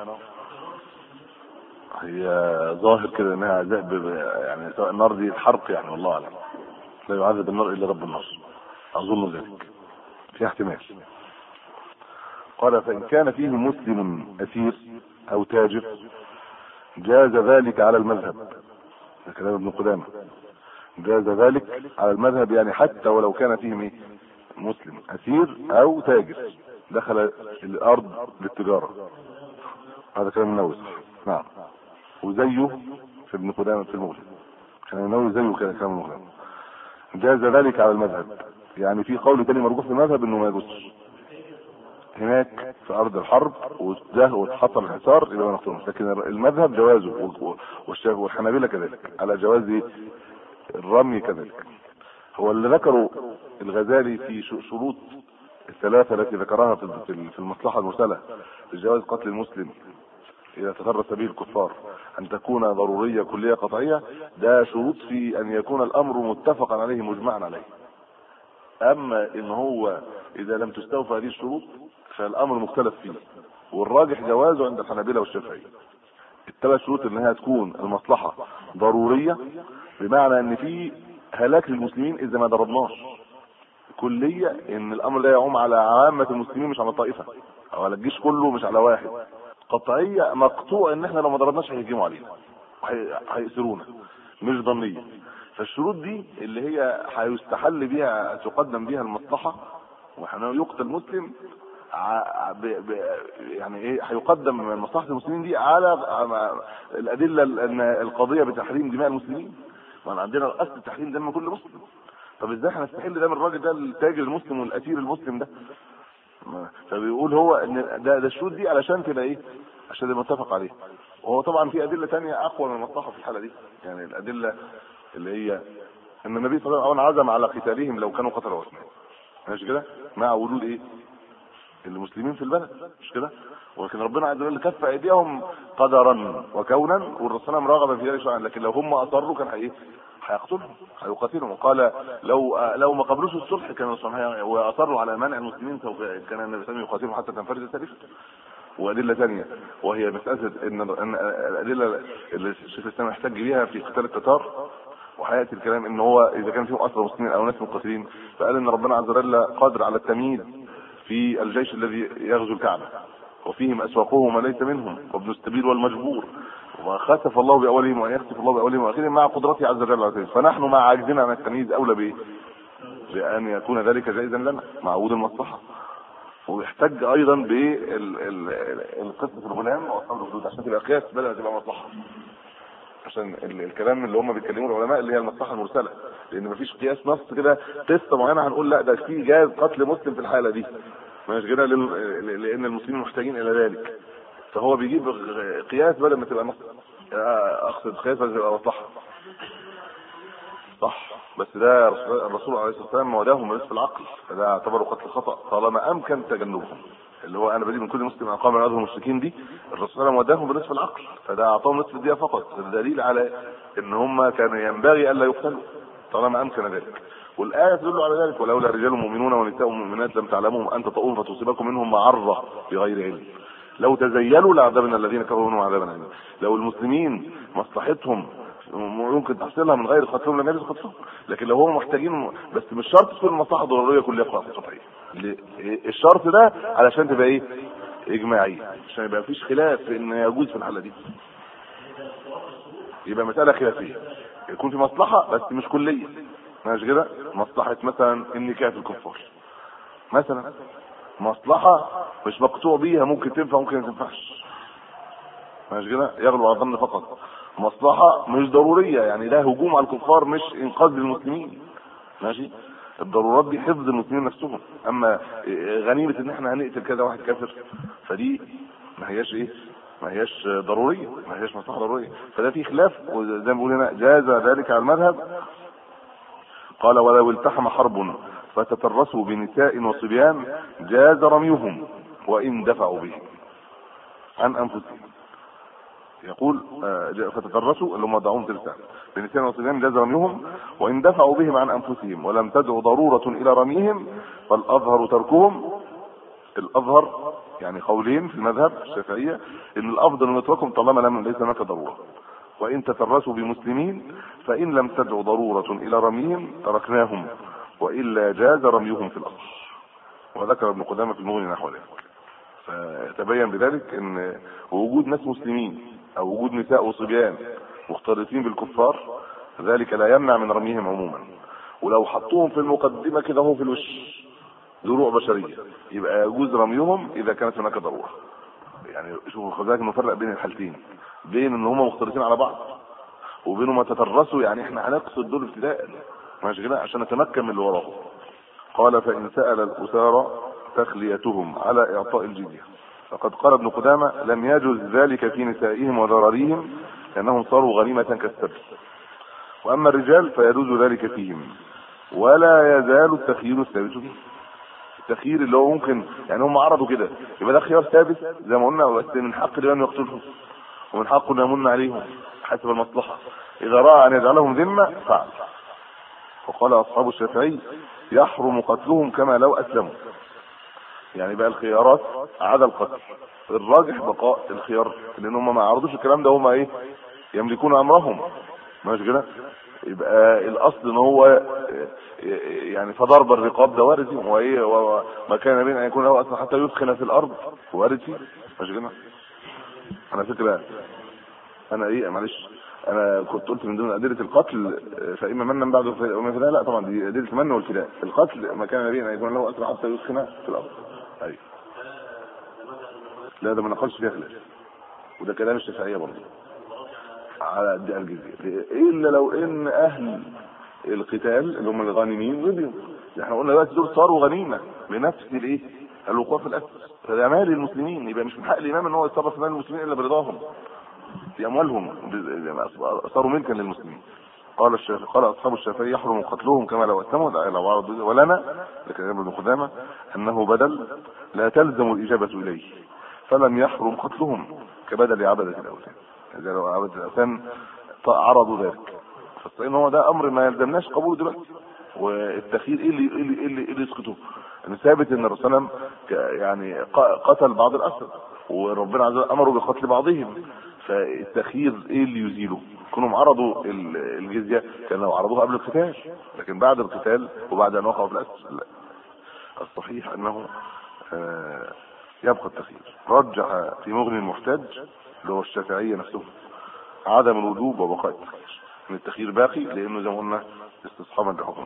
هي ظاهر كده انها ذهب يعني سواء النار دي حرق يعني والله اعلم لا يعذب النار الا رب النار اظن ذلك في احتمال قال فان كان فيه مسلم اسير او تاجر جاز ذلك على المذهب ده كلام ابن قدامه جاز ذلك على المذهب يعني حتى ولو كان فيهم ايه مسلم اسير او تاجر دخل الارض للتجاره هذا كلام النووي صح نعم وزيه في ابن قدامه في المغني كان النووي زيه كده كلام المغني جاز ذلك على المذهب يعني في قول تاني مرجوح في المذهب انه ما يجوزش هناك في ارض الحرب وده واتحصل الحصار يبقى ما نقتلهمش لكن المذهب جوازه و- والشافعي والحنابلة كذلك على جواز إيه؟ الرمي كذلك هو اللي ذكره الغزالي في ش- شروط الثلاثة التي ذكرها في في- في المصلحة المرسلة لجواز قتل المسلم إذا تفرس به الكفار أن تكون ضرورية كلية قطعية ده شروط في أن يكون الأمر متفقا عليه مجمعا عليه أما إن هو إذا لم تستوفى هذه الشروط فالأمر مختلف فيه والراجح جوازه عند الحنابلة والشافعية الثلاث شروط انها تكون المصلحة ضرورية بمعنى ان في هلاك للمسلمين اذا ما ضربناش كلية ان الامر لا يعوم على عامة المسلمين مش على طائفة او على الجيش كله مش على واحد قطعية مقطوع ان احنا لو ما ضربناش هيهجموا علينا وهي- هيأسرونا مش ظنية فالشروط دي اللي هي هيستحل بيها تقدم بيها المصلحة وحنا يقتل مسلم ع- ب... ب... يعني ايه هيقدم مصلحه المسلمين دي على على الادله ال- ان القضيه بتحريم دماء المسلمين ما عندنا اصل تحريم دم كل مسلم طب ازاي هنستحل دم الراجل ده التاجر المسلم والاسير المسلم ده ما- فبيقول هو ان ده ده الشروط دي علشان تبقى ايه عشان يبقى متفق عليه وهو طبعا في ادله تانية اقوى من المصلحه في الحاله دي يعني الادله اللي هي ان النبي صلى الله عليه وسلم عزم على قتالهم لو كانوا قتلوا عثمان ماشي كده مع وجود ايه المسلمين في البلد مش كده ولكن ربنا عز وجل كف ايديهم قدرا وكونا والرسول صلى الله عليه وسلم رغب في ذلك شرعا لكن لو هم اصروا كان هي هيقتلهم هيقاتلهم وقال لو لو ما قبلوش الصلح كانوا صنعوا واصروا على منع المسلمين سوف كان النبي صلى الله عليه وسلم يقاتلهم حتى تنفرد السرير وادله ثانيه وهي مساله ان ان الادله اللي الشيخ الاسلام يحتج بيها في قتال التتار وهياتي الكلام ان هو اذا كان فيهم اسرى مسلمين او ناس مقاتلين فقال ان ربنا عز وجل قادر على التمييز في الجيش الذي يغزو الكعبه وفيهم اسواقهم ما ليس منهم وابن السبيل والمجبور وخسف الله باولهم وان يخسف الله باولهم واخرهم مع قدرته عز وجل على ذلك فنحن مع عجزنا عن التمييز اولى بايه؟ بان يكون ذلك جائزا لنا مع وجود المصلحه ويحتج ايضا بالقصه الغلام واصحاب الحدود عشان تبقى قياس بدل ما تبقى مصلحه عشان ال- الكلام اللي هم بيتكلموا العلماء اللي هي المصلحه المرسله لان مفيش قياس نص كده قصه معينه هنقول لا ده في جاز قتل مسلم في الحاله دي مش كده لل- لان المسلمين محتاجين الى ذلك فهو بيجيب غ- قياس بدل ما تبقى نص آه، اقصد قياس بدل ما تبقى مصلحه صح بس ده رسول- الرسول عليه الصلاه والسلام وداهم بنصف العقل فده يعتبر قتل خطا طالما امكن تجنبهم اللي هو انا بدي من كل مسلم اقام من المشركين دي الرسول صلى الله عليه وسلم وداهم بنصف العقل فده اعطاهم نصف الديه فقط الدليل على ان هم كان ينبغي الا يقتلوا طالما امكن ذلك والايه تدل على ذلك ولولا رجال مؤمنون ونساء مؤمنات لم تعلموهم ان تطؤوهم فتصيبكم منهم معره بغير علم لو تزيلوا لعذبنا الذين كفروا منهم عذابا اليما لو المسلمين مصلحتهم ممكن تحصلها من غير قتلهم لم يجوز قتلهم لكن لو هم محتاجين بس مش شرط تكون المصلحه ضروريه كلها قطعيه ل- الشرط ده علشان تبقى ايه اجماعيه عشان يبقى مفيش خلاف في ان يجوز في الحاله دي يبقى مساله خلافيه يكون في مصلحه بس مش كليه ماشي كده مصلحه مثلا النكاح في الكفار مثلا مصلحه مش مقطوع بيها ممكن تنفع ممكن ما تنفعش ماشي كده يغلب على الظن فقط مصلحه مش ضروريه يعني ده هجوم على الكفار مش انقاذ للمسلمين ماشي الضرورات دي حفظ المسلمين نفسهم اما غنيمه ان احنا هنقتل كذا واحد كافر فدي ما هياش ايه ما هياش ضروريه ما هياش مصلحه ضروريه فده في خلاف وزي ما بيقول هنا جاز ذلك على المذهب قال ولو التحم حرب فتترسوا بنساء وصبيان جاز رميهم وان دفعوا به عن انفسهم يقول آه، فتترسوا اللي هم دعوهم ترسال بنسيان وصبيان جاز رميهم وان دفعوا بهم عن انفسهم ولم تدع ضروره الى رميهم فالاظهر تركهم الاظهر يعني قولين في المذهب الشافعيه ان الافضل ان نتركهم طالما لم ليس هناك ضروره وان تترسوا بمسلمين فان لم تدع ضروره الى رميهم تركناهم والا جاز رميهم في الارض وذكر ابن قدامه في المغني نحو ذلك فتبين بذلك ان وجود ناس مسلمين او وجود نساء وصبيان مختلطين بالكفار ذلك لا يمنع من رميهم عموما ولو حطوهم في المقدمه كده هو في الوش دروع بشريه يبقى يجوز رميهم اذا كانت هناك ضروره يعني شوفوا خد بالك نفرق بين الحالتين بين ان هم مختلطين على بعض وبينهم ما تترسوا يعني احنا هنقصد دول ابتداء ماشي كده عشان نتمكن من اللي وراهم قال فان سال الاسارى تخليتهم على اعطاء الجزيه فقد قال ابن قدامه لم يجوز ذلك في نسائهم وذراريهم لانهم صاروا غنيمه كالسبت واما الرجال فيجوز ذلك فيهم ولا يزال التخيير الثابت فيه التخيير اللي هو ممكن يعني هم عرضوا كده يبقى ده خيار ثابت زي ما قلنا بس من حق الامام يقتلهم ومن حقه ان يمن عليهم حسب المصلحه اذا راى ان يجعلهم ذمه فعل وقال اصحاب الشافعي يحرم قتلهم كما لو اسلموا يعني بقى الخيارات عدا القتل الراجح بقاء الخيار لان هم ما عرضوش الكلام ده هم ايه يملكون امرهم ماشي كده يبقى الاصل ان هو يعني فضرب الرقاب ده وارد فيه وايه وما كان بين ان يكون له اصلا حتى يدخل في الارض وارد فيه ماشي كده على فكره انا ايه معلش انا كنت قلت من ضمن ادله القتل فاما منا بعد وما فداء لا طبعا دي ادله المن والفداء القتل ما كان بين ان يكون له اصلا حتى يدخل في الارض ايوه لا ده ما نقلش فيها خلاف وده كلام الشافعيه برضه على اداء الجزيه الا لو ان اهل القتال اللي هم الغانمين رضيوا احنا قلنا دلوقتي دول صاروا غنيمه بنفس الايه الوقوع في الاسر فده مال المسلمين يبقى مش من حق الامام ان هو يتصرف في مال المسلمين الا برضاهم في اموالهم صاروا ملكا للمسلمين قال الشافعي قال اصحاب الشافعي يحرم قتلهم كما لو اتموا لو عرضوا ولنا لكن ابن قدامه انه بدل لا تلزم الاجابه اليه فلم يحرم قتلهم كبدل عبده الاوثان اذا لو عبده الاوثان عرضوا ذلك فان هو ده امر ما يلزمناش قبوله دلوقتي والتخيير ايه اللي ايه اللي ايه اللي, إيه اللي يسقطه ان ثابت ان الرسول صلى الله عليه وسلم يعني قتل بعض الاسر وربنا عز وجل امره بقتل بعضهم فالتخيير ايه اللي يزيله كونهم عرضوا الجزيه كانوا لو عرضوها قبل القتال لكن بعد القتال وبعد ان وقعوا في الاسر لا الصحيح انه آه يبقى التخيير رجح في مغني المحتاج اللي هو الشافعيه نفسه عدم الوجوب وبقاء التخيير ان التخيير باقي لانه زي ما قلنا استصحابا لحكم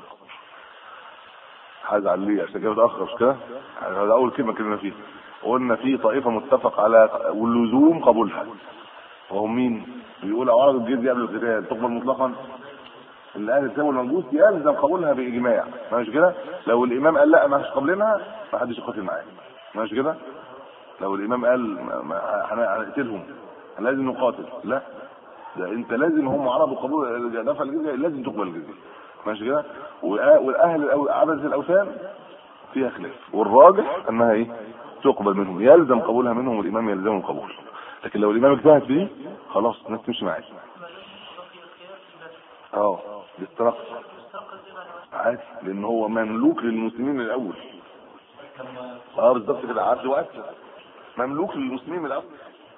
هزعل ليه عشان كده متاخر مش كده هذا اول كلمه كلمه فيها قلنا في طائفه متفق على واللزوم قبولها وهم مين بيقول عرض الجزيه قبل القتال تقبل مطلقا اللي اهل الاسلام والمجوس يلزم قبولها باجماع ماشي كده لو الامام قال لا ما فيش قبلنا ما حدش يقاتل معاه ماشي كده لو الامام قال هنقتلهم لازم نقاتل لا ده انت لازم هم عرضوا قبول دفع الجزيه لازم تقبل الجزيه ماشي كده والاهل عبده الاوثان فيها خلاف والراجح انها ايه تقبل منهم يلزم قبولها منهم والامام يلزمه القبول لكن لو الامام اجتهد في دي خلاص الناس تمشي معاه اه باستراق عادي لان هو مملوك للمسلمين من الاول اه بالظبط كده عبد واسلم مملوك للمسلمين من الاول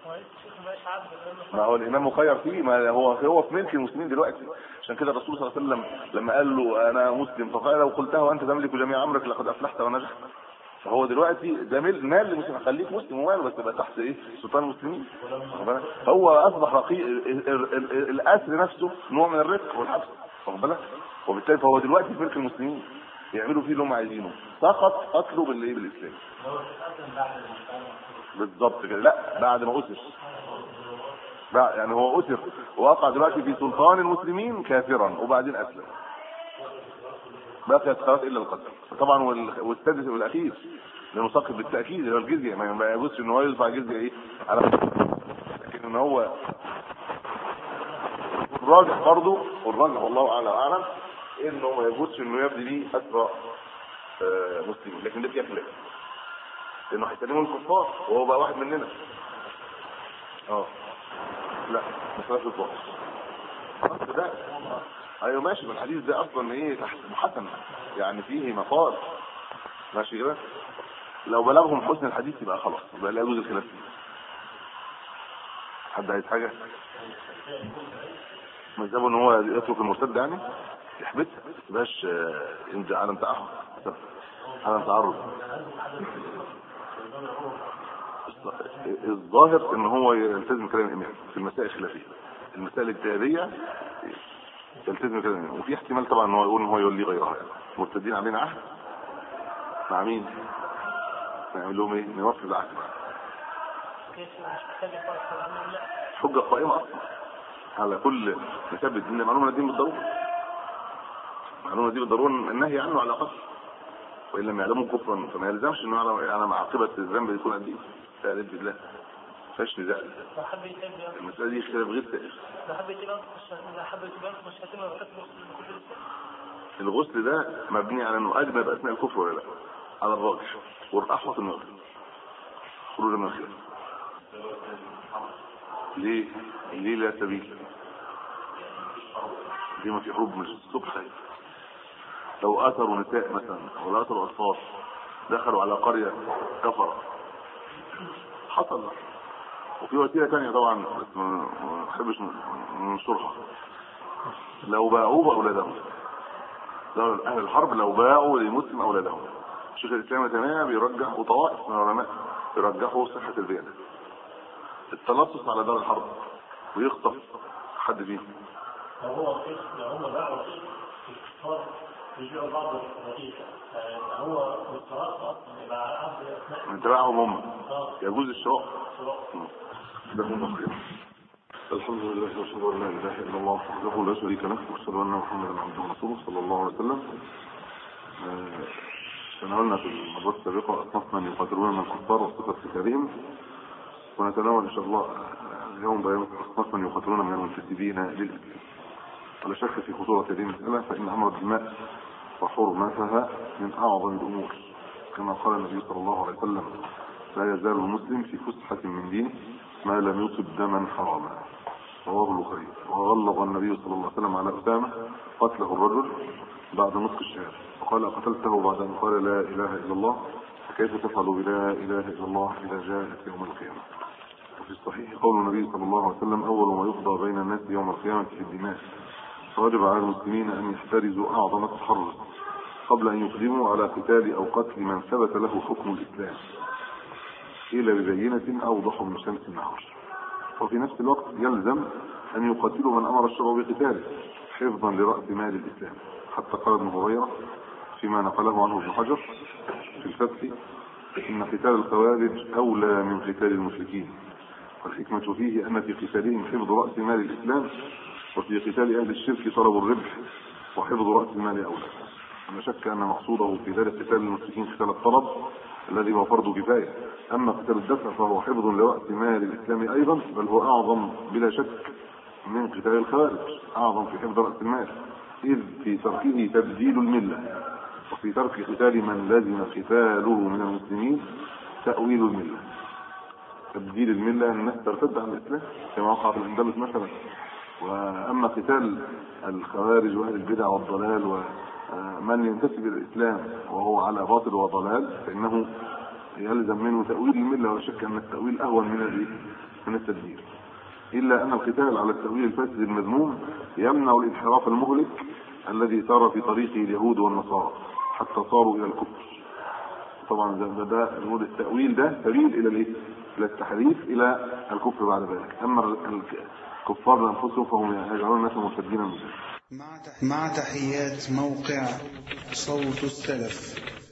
ما هو الامام مخير فيه ما هو هو في ملك المسلمين دلوقتي عشان كده الرسول صلى الله عليه وسلم لما قال له انا مسلم فقال لو قلتها وانت تملك جميع امرك لقد افلحت ونجحت فهو دلوقتي ده مال مال المسلم خليك مسلم ومال بس يبقى تحت ايه سلطان المسلمين هو اصبح رقيق الاسر نفسه نوع من الرق والحبس واخد بالك وبالتالي فهو دلوقتي في ملك المسلمين يعملوا فيه اللي هم عايزينه فقط قتلوا بالايه بالاسلام بالظبط كده لا بعد ما اسر يعني هو اسر ووقع دلوقتي في سلطان المسلمين كافرا وبعدين اسلم بقيت خلاص الا القتل طبعا والسادس والاخير لانه ساقط بالتاكيد اللي هو الجزيه ما ما يجوزش ان هو يدفع جزيه ايه على لكن ان هو الراجح برضه والراجح والله اعلم اعلم انه ما يجوزش انه يبدي بيه اسرى آه، مسلمين لكن ده فيها خلاف لانه هيسلموا الكفار وهو بقى واحد مننا اه لا مسألة الظهر خلاص ده ايوه ماشي من الحديث ده اصلا ايه تحت حسن يعني فيه مفاد ماشي كده لو بلغهم حسن الحديث يبقى خلاص يبقى لا يجوز الخلاف فيه حد عايز حاجه مذهبه ان هو يترك المرتد يعني يحبسها ما تبقاش آه، انت عدم تعهد عدم تعرض الظاهر ان هو يلتزم كلام الامام في المسائل الخلافيه المسائل الجاريه يلتزم كلام الامام وفي احتمال طبعا ان هو يقول ان هو يولي غيرها يعني مرتدين علينا عهد مع مين؟ نعمل لهم ايه؟ نوفي العهد كيف مش محتاج يفرق عنه لا حجه قائمه اصلا على كل مثبت ان معلومه الدين بالضروره معلومه دي بالضروره النهي عنه على قصر وان لم يعلموا كفرا فما يلزمش انه على على عاقبه الذنب يكون قد ايه؟ تعرف بالله ما فيهاش نزاع لو حب يتاب المساله دي خلاف غير سائغ لو حب يتاب لو حب يتاب مش هتم بقى كل الغسل ده مبني على انه اجنب اثناء الكفر ولا لا على الراجح والاحوط انه يغسل خروج من الخلاف ليه ليه لا سبيل ليه ما في حروب مش الصبح لو اثروا نساء مثلا ولا اثروا اطفال دخلوا على قريه كفر حصل وفي وسيله ثانيه طبعا بس ما ما بحبش ننشرها لو باعوه اولادهم لو اهل الحرب لو باعوا للمسلم اولادهم شيخ الاسلام ابن تيميه بيرجح وطوائف من العلماء يرجحوا صحه البيع التلصص على دار الحرب ويخطف حد فيهم لو هو رقيق لو هم باعوا رقيق في الكفار يبيعوا بعض رقيقة فهو بالصراحة أصلا يبقى على عبد أثناء من تبعهم هم اه يجوز الشراء الشراء ده هم خير الحمد لله واشهد ان لا اله الا الله وحده لا شريك له واشهد ان محمدا عبده ورسوله صلى الله عليه وسلم آه، تناولنا في المرات السابقه اصناف من يقاتلون من الكفار وصفه قتالهم ونتناول ان شاء الله آه، اليوم بيان اصناف من يقاتلون من المنتسبين للاسلام ولا شك في خطوره هذه المساله فان امر الدماء وحرمتها من اعظم الامور كما قال النبي صلى الله عليه وسلم لا يزال المسلم في فسحة من دينه ما لم يصب دما حراما رواه البخاري وغلظ النبي صلى الله عليه وسلم على أسامة قتله الرجل بعد نطق الشهادة وقال قتلته بعد أن قال لا إله إلا الله فكيف تفعل بلا إله إلا الله إذا جاءت يوم القيامة وفي الصحيح قول النبي صلى الله عليه وسلم أول ما يقضى بين الناس يوم القيامة في الدماء فوجب على المسلمين أن يحترزوا أعظم التحرز قبل أن يقدموا على قتال أو قتل من ثبت له حكم الإسلام إلى ببينة أوضح من شمس النهار وفي نفس الوقت يلزم أن يقاتلوا من أمر الشرع بقتاله حفظا لرأس مال الإسلام حتى قال ابن هريرة فيما نقله عنه ابن حجر في الفتح إن قتال الخوارج أولى من قتال المشركين والحكمة فيه أن في قتالهم حفظ رأس مال الإسلام وفي قتال أهل الشرك طلب الربح وحفظ رأس المال أولى لا شك أن مقصوده في ذلك قتال المشركين قتال الطلب الذي هو فرض كفاية أما قتال الدفع فهو حفظ لرأس مال الإسلام أيضا بل هو أعظم بلا شك من قتال الخوارج أعظم في حفظ رأس المال إذ في تركه تبديل الملة وفي ترك قتال من لزم قتاله من المسلمين تأويل الملة تبديل الملة الناس ترتد عن الإسلام كما وقع في الأندلس مثلا وأما قتال الخوارج وأهل البدع والضلال ومن ينتسب إلى الإسلام وهو على باطل وضلال فإنه يلزم منه تأويل الملة ولا شك أن التأويل أهون من الإيه؟ من التدبير إلا أن القتال على التأويل الفاسد المذموم يمنع الانحراف المهلك الذي سار في طريقه اليهود والنصارى حتى صاروا إلى الكفر طبعا ده ده, ده نقول التأويل ده سبيل إلى الإيه؟ إلى التحريف إلى الكفر بعد ذلك أما ال- الكفار لأنفسهم فهم يجعلون الناس مرتدين من ذلك مع تح- مع تحيات موقع صوت السلف